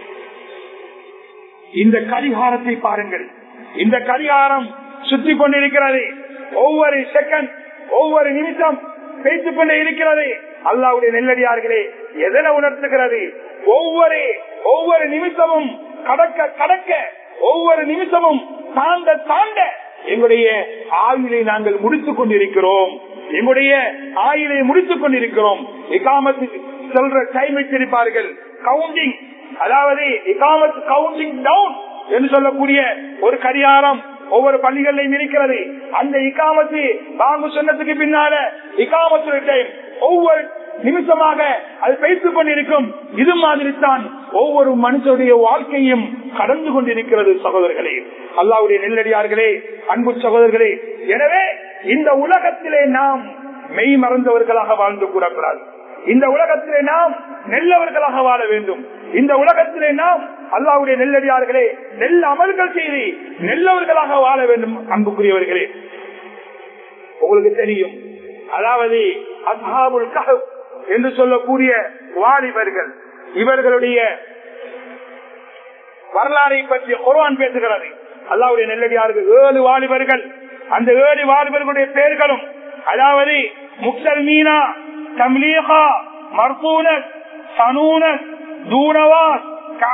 இந்த கடிகாரத்தை பாருங்கள் இந்த கடிகாரம் சுற்றி கொண்டிருக்கிறது ஒவ்வொரு செகண்ட் ஒவ்வொரு நிமிஷம் பேசிக் கொண்டே இருக்கிறது அல்லாவுடைய நெல்லடியார்களே எதனை உணர்த்துகிறது ஒவ்வொரு ஒவ்வொரு நிமிஷமும் கடக்க கடக்க ஒவ்வொரு நிமிஷமும் தாண்ட தாண்ட எங்களுடைய ஆயுளை நாங்கள் முடித்துக் கொண்டிருக்கிறோம் எங்களுடைய ஆயுளை முடித்துக் கொண்டிருக்கிறோம் இக்காமத்து சொல்ற டைம் வச்சிருப்பார்கள் கவுண்டிங் அதாவது இகாமத் கவுண்டிங் டவுன் என்று சொல்லக்கூடிய ஒரு கடிகாரம் ஒவ்வொரு பள்ளிகளிலும் இருக்கிறது அந்த இக்காமத்து பாங்கு சொன்னதுக்கு பின்னால இக்காமத்து டைம் ஒவ்வொரு நிமிஷமாக அது பேசிக் கொண்டிருக்கும் இது மாதிரி தான் ஒவ்வொரு மனுஷனுடைய வாழ்க்கையும் கடந்து கொண்டிருக்கிறது சகோதரர்களே அல்லாவுடைய நெல்லடியார்களே அன்பு சகோதரர்களே எனவே இந்த உலகத்திலே நாம் மெய் மறந்தவர்களாக வாழ்ந்து கூறக்கூடாது இந்த உலகத்திலே நாம் நெல்லவர்களாக வாழ வேண்டும் இந்த உலகத்திலே நாம் அல்லாவுடைய நெல்லடியார்களே நெல் அமல்கள் செய்து நெல்லவர்களாக வாழ வேண்டும் அன்புக்குரியவர்களே உங்களுக்கு தெரியும் அதாவது அசாபுல் கஹப் என்று சொல்லக்கூடிய வாலிபர்கள் இவர்களுடைய வரலாறை பற்றி குர்ஆன் பேசுகிறது அல்லாவுடைய நெல்லடியார்கள் ஏழு வாலிபர்கள் அந்த ஏழு வாலிபர்களுடைய பெயர்களும் அதாவது முக்தர் மீனா தம்லீகா மர்பூனத் சனூனத் தூனவாஸ்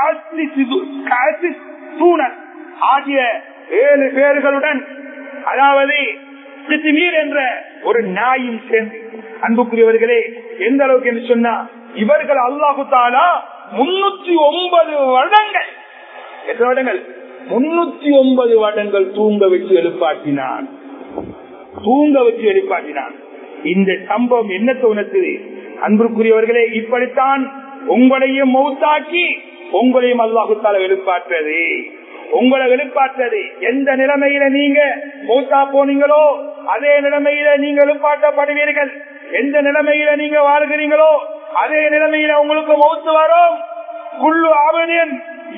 ஆகிய ஏழு பேர்களுடன் அதாவது சித்திமீர் என்ற ஒரு நாயும் சேர்ந்து அன்புக்குரியவர்களே எந்த அளவுக்கு என்று சொன்னா இவர்கள் அல்லாஹு தாலா முன்னூத்தி ஒன்பது வருடங்கள் எத்தனை வருடங்கள் முன்னூத்தி ஒன்பது வருடங்கள் தூங்க வச்சு எழுப்பாட்டினான் தூங்க வச்சு எழுப்பாட்டினான் இந்த சம்பவம் என்ன தோணுது அன்புக்குரியவர்களே இப்படித்தான் உங்களையும் மௌத்தாக்கி உங்களையும் அல்லாஹுத்தால எழுப்பாற்றது உங்களை எழுப்பாற்றது எந்த நிலைமையில நீங்க மௌத்தா போனீங்களோ அதே நிலைமையில நீங்க எழுப்பாட்டப்படுவீர்கள் எந்த நிலைமையில நீங்க வாழ்கிறீங்களோ அதே நிலைமையில உங்களுக்கு மௌத்து வரும் குள்ளு ஆவனின்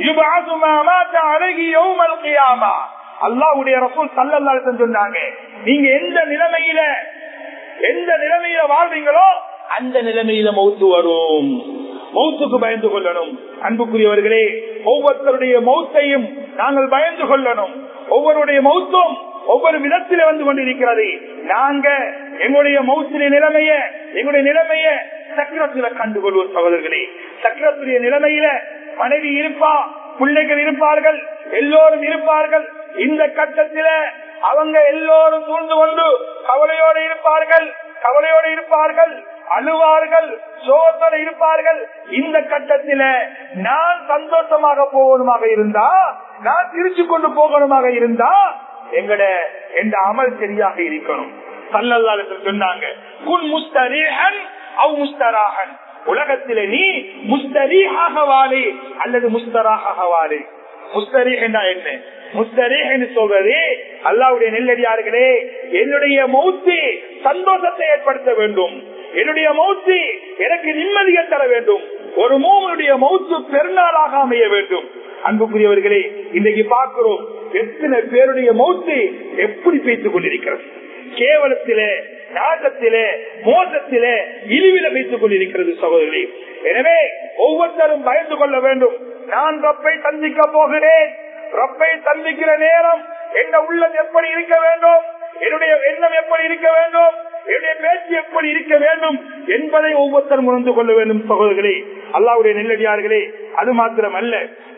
அல்லாவுடைய ரசூல் சல்லல்லா சொன்னாங்க நீங்க எந்த நிலைமையில எந்த நிலைமையில வாழ்றீங்களோ அந்த நிலைமையில மௌத்து வரும் மௌத்துக்கு பயந்து கொள்ளணும் அன்புக்குரியவர்களே ஒவ்வொருத்தருடைய மௌத்தையும் நாங்கள் பயந்து கொள்ளணும் ஒவ்வொருடைய மௌத்தும் ஒவ்வொரு விதத்தில வந்து கொண்டிருக்கிறது நாங்க எங்களுடைய மௌத்தின நிலைமைய எங்களுடைய நிலைமைய சக்கரத்துல கண்டுகொள்வோம் சகோதரர்களே சக்கரத்துடைய நிலைமையில மனைவி இருப்பா பிள்ளைகள் இருப்பார்கள் எல்லோரும் இருப்பார்கள் இந்த கட்டத்தில அவங்க எல்லோரும் சூழ்ந்து கொண்டு கவலையோடு இருப்பார்கள் கவலையோடு இருப்பார்கள் அழுவார்கள் சோகத்தோடு இருப்பார்கள் இந்த கட்டத்தில நான் சந்தோஷமாக போகணுமாக இருந்தா நான் திருச்சி கொண்டு போகணுமாக இருந்தா எங்கட எந்த அமல் சரியாக இருக்கணும் சல்லல்லாஹு சொன்னாங்க குன் முஸ்தரீஹன் அவ் முஸ்தராகன் உலகத்திலே நீ முஸ்தரீஹாக வாழே அல்லது முஸ்தராக வாழே முஸ்தரீஹ் என்ன என்ன முஸ்தரீஹ் சொல்றது அல்லாவுடைய நெல்லடியார்களே என்னுடைய மௌத்து சந்தோஷத்தை ஏற்படுத்த வேண்டும் என்னுடைய மௌத்து எனக்கு நிம்மதியை தர வேண்டும் ஒரு மூவனுடைய மௌத்து பெருநாளாக அமைய வேண்டும் அன்புக்குரியவர்களே இன்னைக்கு பார்க்கிறோம் எத்தனை பேருடைய மௌத்து எப்படி பேசிக் கொண்டிருக்கிறது கேவலத்திலே நாட்டத்திலே மோசத்திலே இழிவில வைத்துக் கொண்டிருக்கிறது சகோதரி எனவே ஒவ்வொருத்தரும் பயந்து கொள்ள வேண்டும் நான் ரப்பை சந்திக்க போகிறேன் ரப்பை சந்திக்கிற நேரம் என் உள்ளம் எப்படி இருக்க வேண்டும் என்னுடைய எண்ணம் எப்படி இருக்க வேண்டும் என்னுடைய பேச்சு எப்படி இருக்க வேண்டும் என்பதை ஒவ்வொருத்தரும் உணர்ந்து கொள்ள வேண்டும் சகோதரர்களே அல்லாவுடைய நெல்லடியார்களே அது மாத்திரமல்ல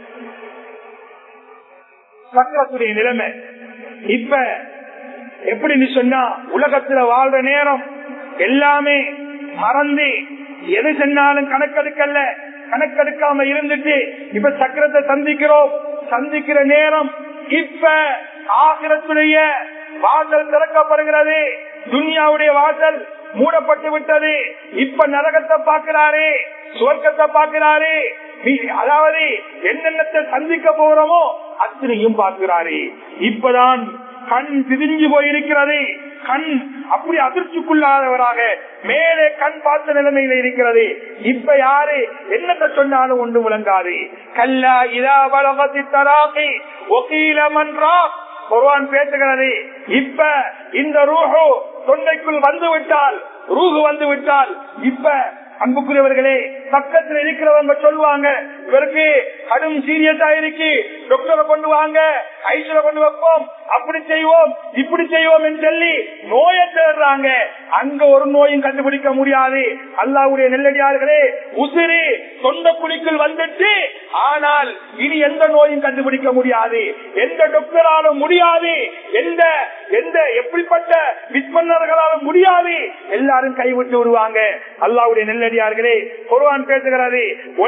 சக்கரத்துடைய நிலைமை இப்ப எப்படின்னு சொன்னா உலகத்துல வாழ்ற நேரம் எல்லாமே மறந்து எது சொன்னாலும் கணக்கெடுக்கல கணக்கெடுக்காம இருந்துட்டு இப்ப சக்கரத்தை சந்திக்கிறோம் சந்திக்கிற நேரம் இப்ப ஆகிரத்துடைய வாசல் திறக்கப்படுகிறது துனியாவுடைய வாசல் மூடப்பட்டு விட்டது இப்ப நரகத்தை பார்க்கிறாரே சுவர்க்கத்தை பார்க்கிறாரே அதாவது என்னென்னத்தை சந்திக்க போறோமோ அத்தனையும் பார்க்கிறாரே இப்பதான் கண் பிரிஞ்சு போயிருக்கிறது கண் அப்படி அதிர்ச்சிக்குள்ளாதவராக மேலே கண் பார்த்த நிலைமையில இருக்கிறது இப்ப யாரு என்னத்தை சொன்னாலும் ஒன்று விளங்காது கல்லா இதா வளகத்தி தராகி ஒகீல மன்றா ஒருவான் பேசுகிறது இப்ப இந்த ரூஹோ தொண்டைக்குள் வந்து விட்டால் ரூஹு வந்து விட்டால் இப்ப அன்புக்குரியவர்களே பக்கத்தில் இருக்கிறவங்க சொல்லுவாங்க இவருக்கு கடும் சீரியஸா இருக்கு டாக்டரை கொண்டு வாங்க ஐசில கொண்டு வைப்போம் அப்படி செய்வோம் இப்படி செய்வோம் என்று சொல்லி நோயை தேடுறாங்க அங்க ஒரு நோயும் கண்டுபிடிக்க முடியாது அல்லாவுடைய நெல்லடியார்களே உசிறு சொந்த குழிக்குள் வந்துட்டு ஆனால் இனி எந்த நோயும் கண்டுபிடிக்க முடியாது எந்த டாக்டராலும் முடியாது எந்த எந்த எப்படிப்பட்ட விஸ்மன்னர்களாலும் முடியாது எல்லாரும் கைவிட்டு விடுவாங்க அல்லாவுடைய நெல்லடியார்களே குர்வான் பேசுகிறது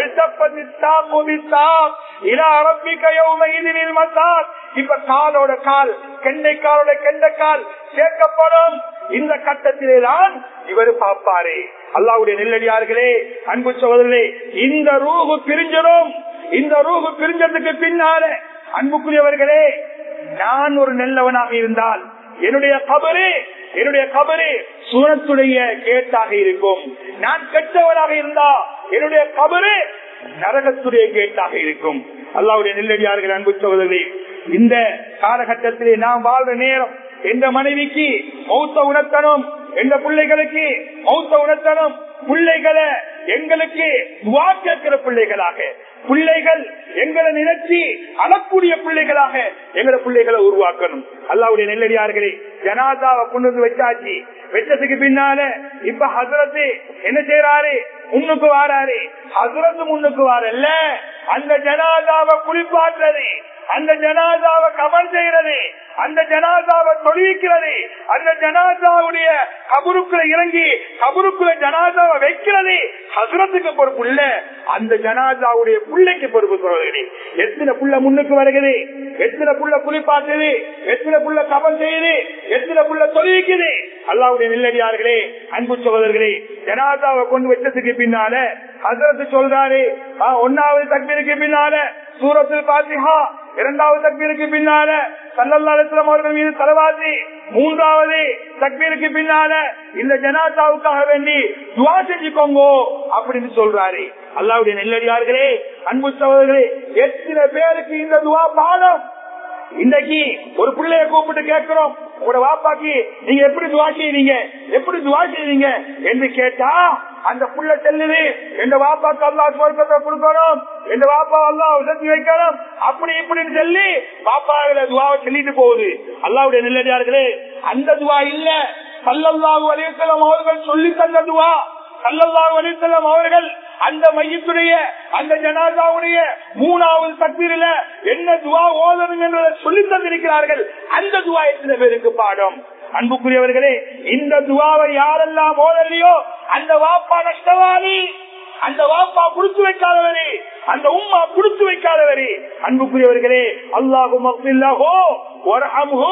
இப்ப காலோட கால் கெண்டை காலோட கெண்ட கால் சேர்க்கப்படும் இந்த கட்டத்திலே தான் இவர் பார்ப்பாரே அல்லாவுடைய நெல்லடியார்களே அன்பு சகோதரர்களே இந்த ரூகு பிரிஞ்சிடும் இந்த ரூகு பிரிஞ்சதுக்கு பின்னால அன்புக்குரியவர்களே நான் ஒரு நல்லவனாக இருந்தால் என்னுடைய கபரு என்னுடைய கபரு சூனத்துடைய கேட்டாக இருக்கும் நான் கெட்டவனாக இருந்தா என்னுடைய கபரு நரகத்துடைய கேட்டாக இருக்கும் அல்லாவுடைய நெல்லடியார்கள் அன்பு சகோதரர்களே இந்த காலகட்டத்திலே நாம் வாழ்ற நேரம் எந்த மனைவிக்கு மௌத்த உணர்த்தணும் எந்த பிள்ளைகளுக்கு மௌத்த உணர்த்தணும் பிள்ளைகளை எங்களுக்கு துவா கேட்கிற பிள்ளைகளாக பிள்ளைகள் எங்களை நினைச்சு அழக்கூடிய பிள்ளைகளாக எங்களை பிள்ளைகளை உருவாக்கணும் அல்லாவுடைய நெல்லடியார்களே ஜனாதாவை கொண்டு வந்து வச்சாச்சு வச்சதுக்கு பின்னால இப்ப ஹசரத்து என்ன செய்யறாரு முன்னுக்கு வாராரு ஹசரத்து முன்னுக்கு வாரல்ல அந்த ஜனாதாவை குளிப்பாட்டுறது அந்த ஜனாதாவை கமல் செய்யறது அந்த ஜனாதாவை தொழுவிக்கிறது அந்த ஜனாதாவுடைய கபருக்குள்ள இறங்கி கபருக்குள்ள ஜனாதாவை வைக்கிறது ஹசரத்துக்கு பொறுப்பு இல்ல அந்த ஜனாதாவுடைய பிள்ளைக்கு பொறுப்பு சொல்றது எத்தனை புள்ள முன்னுக்கு வருகிறது எத்தனை புள்ள குளிப்பாட்டுது எத்தனை புள்ள கபல் செய்யுது எத்தனை புள்ள தொழுவிக்குது அல்லாவுடைய நெல்லடியார்களே அன்பு சகோதரர்களே ஜனாதாவை கொண்டு வச்சதுக்கு பின்னால ஹசரத்து சொல்றாரு ஒன்னாவது தக்பீருக்கு பின்னால சூரத்தில் பாத்திஹா இரண்டாவது தக்பீருக்கு பின்னால சல்லல்லாஸ்லாம் அவர்கள் மீது தலவாசி மூன்றாவது தக்பீருக்கு பின்னால இந்த ஜனாதாவுக்காக வேண்டி துவா செஞ்சுக்கோங்க அப்படின்னு சொல்றாரு அல்லாவுடைய நெல்லடியார்களே அன்பு சகோதரர்களே எத்தனை பேருக்கு இந்த துவா பாடம் இன்னைக்கு ஒரு பிள்ளைய கூப்பிட்டு கேட்கிறோம் உங்களோட வாப்பாக்கு நீங்க எப்படி துவா செய்வீங்க எப்படி துவா செய்வீங்க என்று கேட்டா அந்த புள்ள செல்லுது எந்த வாப்பாக்கு அல்லா சொர்க்கத்தை கொடுக்கணும் எந்த வாப்பா அல்லா உதவி வைக்கணும் அப்படி இப்படின்னு சொல்லி பாப்பாவில துவாவை சொல்லிட்டு போகுது அல்லாவுடைய நெல்லடியார்களே அந்த துவா இல்ல சல்லல்லாஹு அலிசல்லாம் அவர்கள் சொல்லி தந்த துவா சல்லல்லாஹு அலிசல்லாம் அவர்கள் அந்த மையத்துடைய அந்த ஜனாதாவுடைய மூணாவது தக்பீரில என்ன துவா ஓதணும் சொல்லி தந்திருக்கிறார்கள் அந்த துவா எத்தனை பேருக்கு பாடம் அன்புக்குரியவர்களே இந்த துவாவை யாரெல்லாம் ஓதலையோ அந்த வாப்பா நஷ்டவாளி அந்த வாப்பா குடுத்து வைக்காதவரே அந்த உம்மா குடுத்து வைக்காதவரே அன்புக்குரியவர்களே அல்லாஹும் அல்லாஹோ وارحمه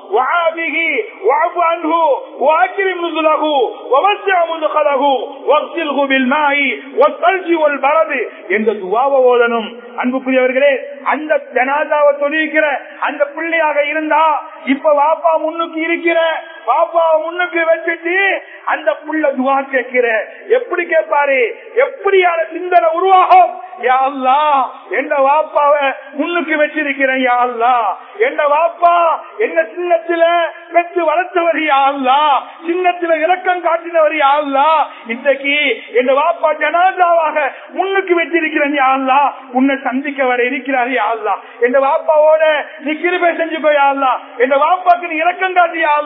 وعافه واعف عنه واكرم نزله ووسع مدخله واغسله بالماء والثلج والبرد என்ற துவாவை ஓதணும் அன்புக்குரியவர்களே அந்த ஜனாதாவை தொழிக்கிற அந்த பிள்ளையாக இருந்தா இப்ப வாப்பா முன்னுக்கு இருக்கிற பாப்பா முன்னுக்கு வச்சுட்டு அந்த புள்ள துவா கேட்கிற எப்படி கேட்பாரு எப்படியான சிந்தனை உருவாகும் யா அல்லா எந்த வாப்பாவ முன்னுக்கு வச்சிருக்கிறேன் யா அல்லா எந்த வாப்பா என்ன சின்னத்துல பெற்று வளர்த்தவர் யா அல்லா சின்னத்துல இலக்கம் காட்டினவர் யா அல்லா இன்றைக்கு எந்த வாப்பா ஜனாதாவாக முன்னுக்கு வச்சிருக்கிறேன் யா அல்லா உன்னை சந்திக்க வர இருக்கிறார் யா அல்லா எந்த வாப்பாவோட நீ கிருபை செஞ்சுக்கோ யா அல்லா எந்த வாப்பாக்கு நீ இலக்கம் காட்டி யா அல்லா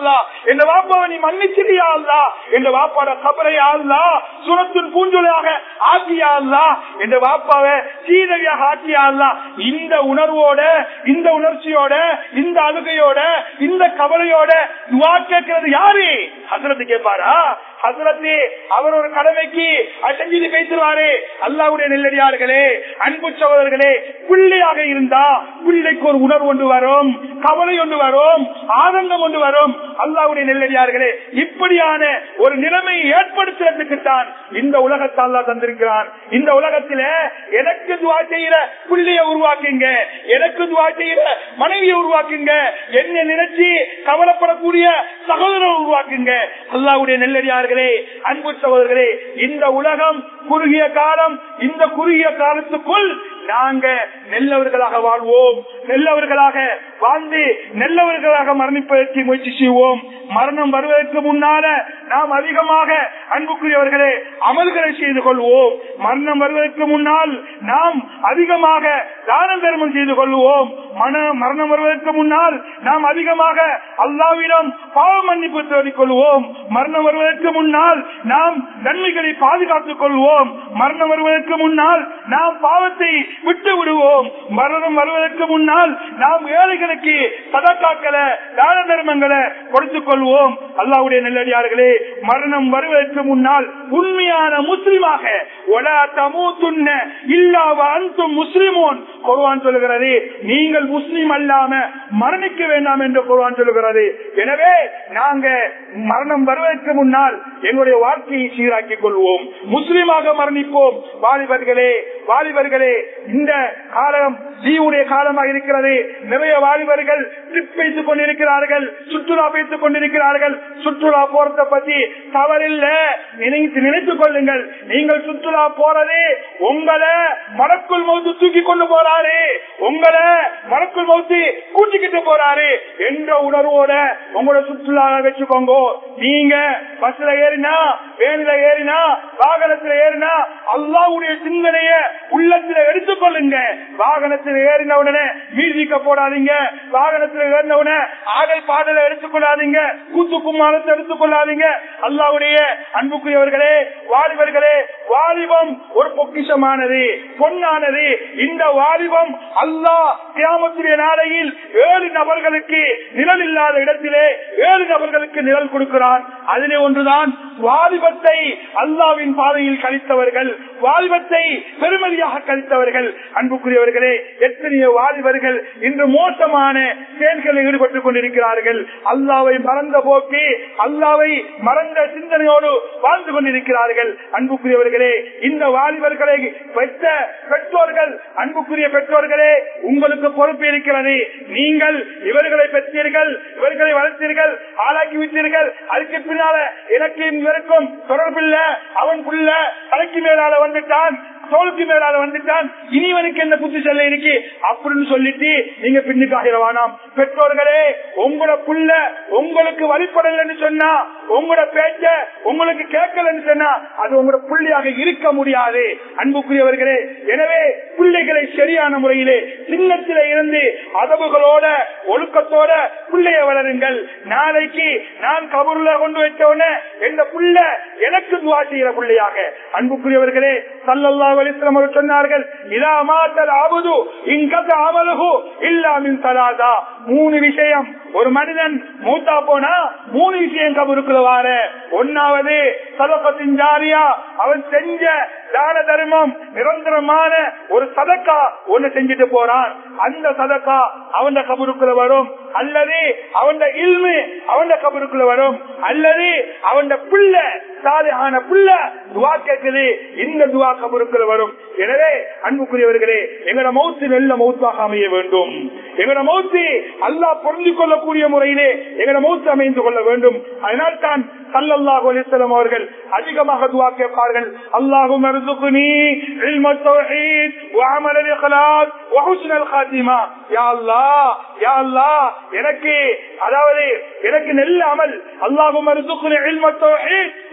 என் வாப்பாவை நீ மன்னிச்சிரியா அல்லா என் வாப்பாட கபரையா அல்லா சுரத்தின் பூஞ்சொலியாக ஆக்கியா அல்லா என் வாப்பாவை சீதவியாக ஆக்கியா அல்லா இந்த உணர்வோட இந்த உணர்ச்சியோட இந்த அழுகையோட இந்த கவலையோட துவா கேட்கிறது யாரு ஹசரத்து கேட்பாரா ஹசரத்து அவர் ஒரு கடமைக்கு செஞ்சு பேசுவாரு அல்லாவுடைய நெல்லடியார்களே அன்பு சகோதரர்களே பிள்ளையாக இருந்தா பிள்ளைக்கு ஒரு உணர்வு ஒன்று வரும் கவலை ஒன்று வரும் ஆனந்தம் ஒன்று வரும் அல்லாவுடைய நெல்லடியார்களே இப்படியான ஒரு நிலைமையை ஏற்படுத்துறதுக்கு தான் இந்த உலகத்தை அல்லா தந்திருக்கிறான் இந்த உலகத்தில எனக்கு துவா செய்யற பிள்ளைய உருவாக்குங்க எனக்கு துவா செய்யற மனைவியை உருவாக்குங்க என்ன நினைச்சு கவலைப்படக்கூடிய சகோதரர் உருவாக்குங்க அல்லாவுடைய நெல்லடியார்களே அன்பு சகோதரர்களே இந்த உலகம் குறுகிய காலம் இந்த குறுகிய காலத்துக்குள் நாங்க நல்லவர்களாக வாழ்வோம் நல்லவர்களாக வாழ்ந்து நல்லவர்களாக மரணிப்பதற்கு முயற்சி செய்வோம் மரணம் வருவதற்கு முன்னால நாம் அதிகமாக அன்புக்குரியவர்களே அமல்களை செய்து கொள்வோம் மரணம் வருவதற்கு முன்னால் நாம் அதிகமாக தான தர்மம் செய்து கொள்வோம் மன மரணம் வருவதற்கு முன்னால் நாம் அதிகமாக அல்லாவிடம் பாவ மன்னிப்பு தேடிக் கொள்வோம் மரணம் வருவதற்கு முன்னால் நாம் நன்மைகளை பாதுகாத்துக் கொள்வோம் மரணம் வருவதற்கு முன்னால் நாம் பாவத்தை விட்டு விடுவோம் மரணம் வருவதற்கு முன்னால் நாம் ஏழைகளுக்கு சதக்காக்களை தான தர்மங்களை கொடுத்துக் கொள்வோம் அல்லாவுடைய நெல்லடியார்களே மரணம் வருவதற்கு முன்னால் உண்மையான முஸ்லிமாக ஒலா தமூத்துன்ன இல்லாவ அன்தும் முஸ்லிமோன் குர்வான் சொல்லுகிறது நீங்கள் முஸ்லிம் அல்லாம மரணிக்க வேண்டாம் என்று குர்வான் சொல்லுகிறது எனவே நாங்க மரணம் வருவதற்கு முன்னால் எங்களுடைய வாழ்க்கையை சீராக்கிக் கொள்வோம் முஸ்லிமாக மரணிப்போம் வாலிபர்களே வாலிபர்களே இந்த காலம் ஜீவுடைய காலமாக இருக்கிறது நிறைய வாலிபர்கள் ட்ரிப் வைத்துக் கொண்டிருக்கிறார்கள் சுற்றுலா வைத்துக் கொண்டிருக்கிறார்கள் சுற்றுலா போறத பத்தி தவறில்ல நினைத்து நினைத்துக் கொள்ளுங்கள் நீங்கள் சுற்றுலா போறது உங்களை மரக்குள் மௌத்து தூக்கி கொண்டு போறாரு உங்களை மரக்குள் மௌத்து கூட்டிக்கிட்டு போறாரு என்ற உணர்வோட உங்களோட சுற்றுலா வச்சுக்கோங்க நீங்க பஸ்ல ஏறினா வேனில ஏறினா வாகனத்துல ஏறினா அல்லாவுடைய சிந்தனைய உள்ளத்துல எடுத்துக்கொள்ளுங்க வாகனத்தில் ஏறின உடனே மியூசிக்க போடாதீங்க வாகனத்தில் ஏறின உடனே ஆடல் பாடலை எடுத்துக்கொள்ளாதீங்க கூத்து கும்மாரத்தை எடுத்துக்கொள்ளாதீங்க அல்லாவுடைய அன்புக்குரியவர்களே வாலிபர்களே வாலிபம் ஒரு பொக்கிஷமானது பொன்னானது இந்த வாலிபம் அல்லாஹ் கிராமத்துடைய நாளையில் ஏழு நபர்களுக்கு நிழல் இல்லாத இடத்திலே ஏழு நபர்களுக்கு நிழல் கொடுக்கிறான் அதிலே ஒன்றுதான் வாலிபத்தை அல்லாவின் பாதையில் கழித்தவர்கள் வாலிபத்தை பெருமதியாக கழித்தவர்கள் அன்புக்குரியவர்களே எத்தனையோ வாலிபர்கள் இன்று மோசமான செயல்களில் ஈடுபட்டுக் கொண்டிருக்கிறார்கள் அல்லாவை மறந்த போக்கி அல்லாவை மறந்த சிந்தனையோடு வாழ்ந்து கொண்டிருக்கிறார்கள் அன்புக்குரியவர்களே இந்த வாலிபர்களை பெற்ற பெற்றோர்கள் அன்புக்குரிய பெற்றோர்களே உங்களுக்கு பொறுப்பு இருக்கிறது நீங்கள் இவர்களை பெற்றீர்கள் இவர்களை வளர்த்தீர்கள் ஆளாக்கி விட்டீர்கள் அதுக்கு பின்னால எனக்கு இவருக்கும் தொடர்பில்ல அவன் புள்ள தலைக்கு மேலால வந்துட்டான் தோளுக்கு மேலால வந்துட்டான் இனிவனுக்கு என்ன புத்தி சொல்ல இருக்கு அப்படின்னு சொல்லிட்டு நீங்க பின்னுக்காகிறவானாம் பெற்றோர்களே உங்களோட புள்ள உங்களுக்கு வழிபடலன்னு சொன்னா உங்களோட பேச்ச உங்களுக்கு கேட்கலன்னு சொன்னா அது உங்களோட புள்ளியாக இருக்க முடியாது அன்புக்குரியவர்களே எனவே பிள்ளைகளை சரியான முறையிலே சின்னத்தில இருந்து அதவுகளோட ஒழுக்கத்தோட பிள்ளைய வளருங்கள் நாளைக்கு நான் கபூர்ல கொண்டு வச்சோடனே எந்த புள்ள எனக்கு துவா செய்கிற பிள்ளையாக அன்புக்குரியவர்களே சல்லல்லா வலிஸ்லம் அவர் சொன்னார்கள் இதா மாத்தல் அபுது இங்கத்த அமலுகு இல்லாமின் சலாதா மூணு விஷயம் ஒரு மனிதன் மூத்தா போனா மூணு விஷயம் கபருக்குள்ள வார ஒன்னாவது சதப்பத்தின் ஜாரியா அவன் செஞ்ச தான தர்மம் நிரந்தரமான ஒரு சதக்கா ஒண்ணு செஞ்சுட்டு போறான் அந்த சதக்கா அவன் கபருக்குள்ள வரும் அல்லது அவன் இல்மு அவன் கபருக்குள்ள வரும் அல்லது அவன் பிள்ளை சாலையான புள்ள துவா கேட்குது இந்த துவா கபருக்குள்ள வரும் எனவே அன்புக்குரியவர்களே எங்களோட மௌத்து நல்ல மௌத்தாக அமைய வேண்டும் எங்களோட மௌத்து அல்லா பொருந்திக் கொள்ளக்கூடிய முறையிலே எங்களோட மௌத்து அமைந்து கொள்ள வேண்டும் அதனால் தான் சல்லல்லாஹு அலிஸ்லாம் அவர்கள் அதிகமாக துவா கேட்பார்கள் அல்லாஹும் அர்சுக்னி இல்ம தௌஹீத் வஅமல் இக்லாஸ் வஹுஸ்ன அல் காத்திமா யா அல்லாஹ் யா அல்லாஹ் எனக்கு அதாவது எனக்கு நல்ல அமல் அல்லாஹும் அர்சுக்னி இல்ம தௌஹீத்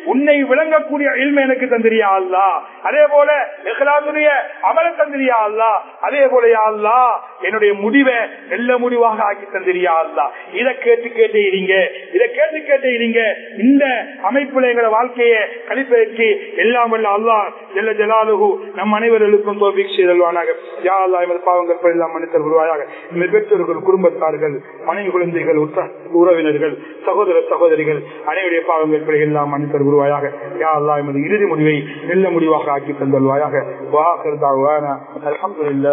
உன்னை விளங்கக்கூடிய இல்மை எனக்கு தந்திரியா அல்லா அதே போல இஹ்லாசுடைய அமல தந்திரியா அல்லா அதே போல யா அல்லா என்னுடைய முடிவை நல்ல முடிவாக ஆக்கி தந்திரியா அல்லா இதை கேட்டு கேட்டு இருங்க இதை கேட்டு கேட்டு இருங்க இந்த அமைப்புல எங்களை வாழ்க்கையை கழிப்பதற்கு எல்லாம் வல்ல அல்லா ஜெல்ல ஜலாலுகு நம் அனைவர்களுக்கும் தோல்வி செய்தல்வானாக யா அல்லா எமது பாவங்கள் எல்லாம் மன்னித்தல் உருவாயாக எமது பெற்றோர்கள் குடும்பத்தார்கள் மனைவி குழந்தைகள் உற்ற உறவினர்கள் சகோதர சகோதரிகள் அனைவருடைய பாவங்கள் பிழை எல்லாம் மன்னித்தல் உருவாயாக யா அல்லா எமது இறுதி முடிவை நல்ல முடிவாக ஆக்கி தந்தல்வாயாக வாஹர் தாவான அல்ஹம்துலில்லாஹ்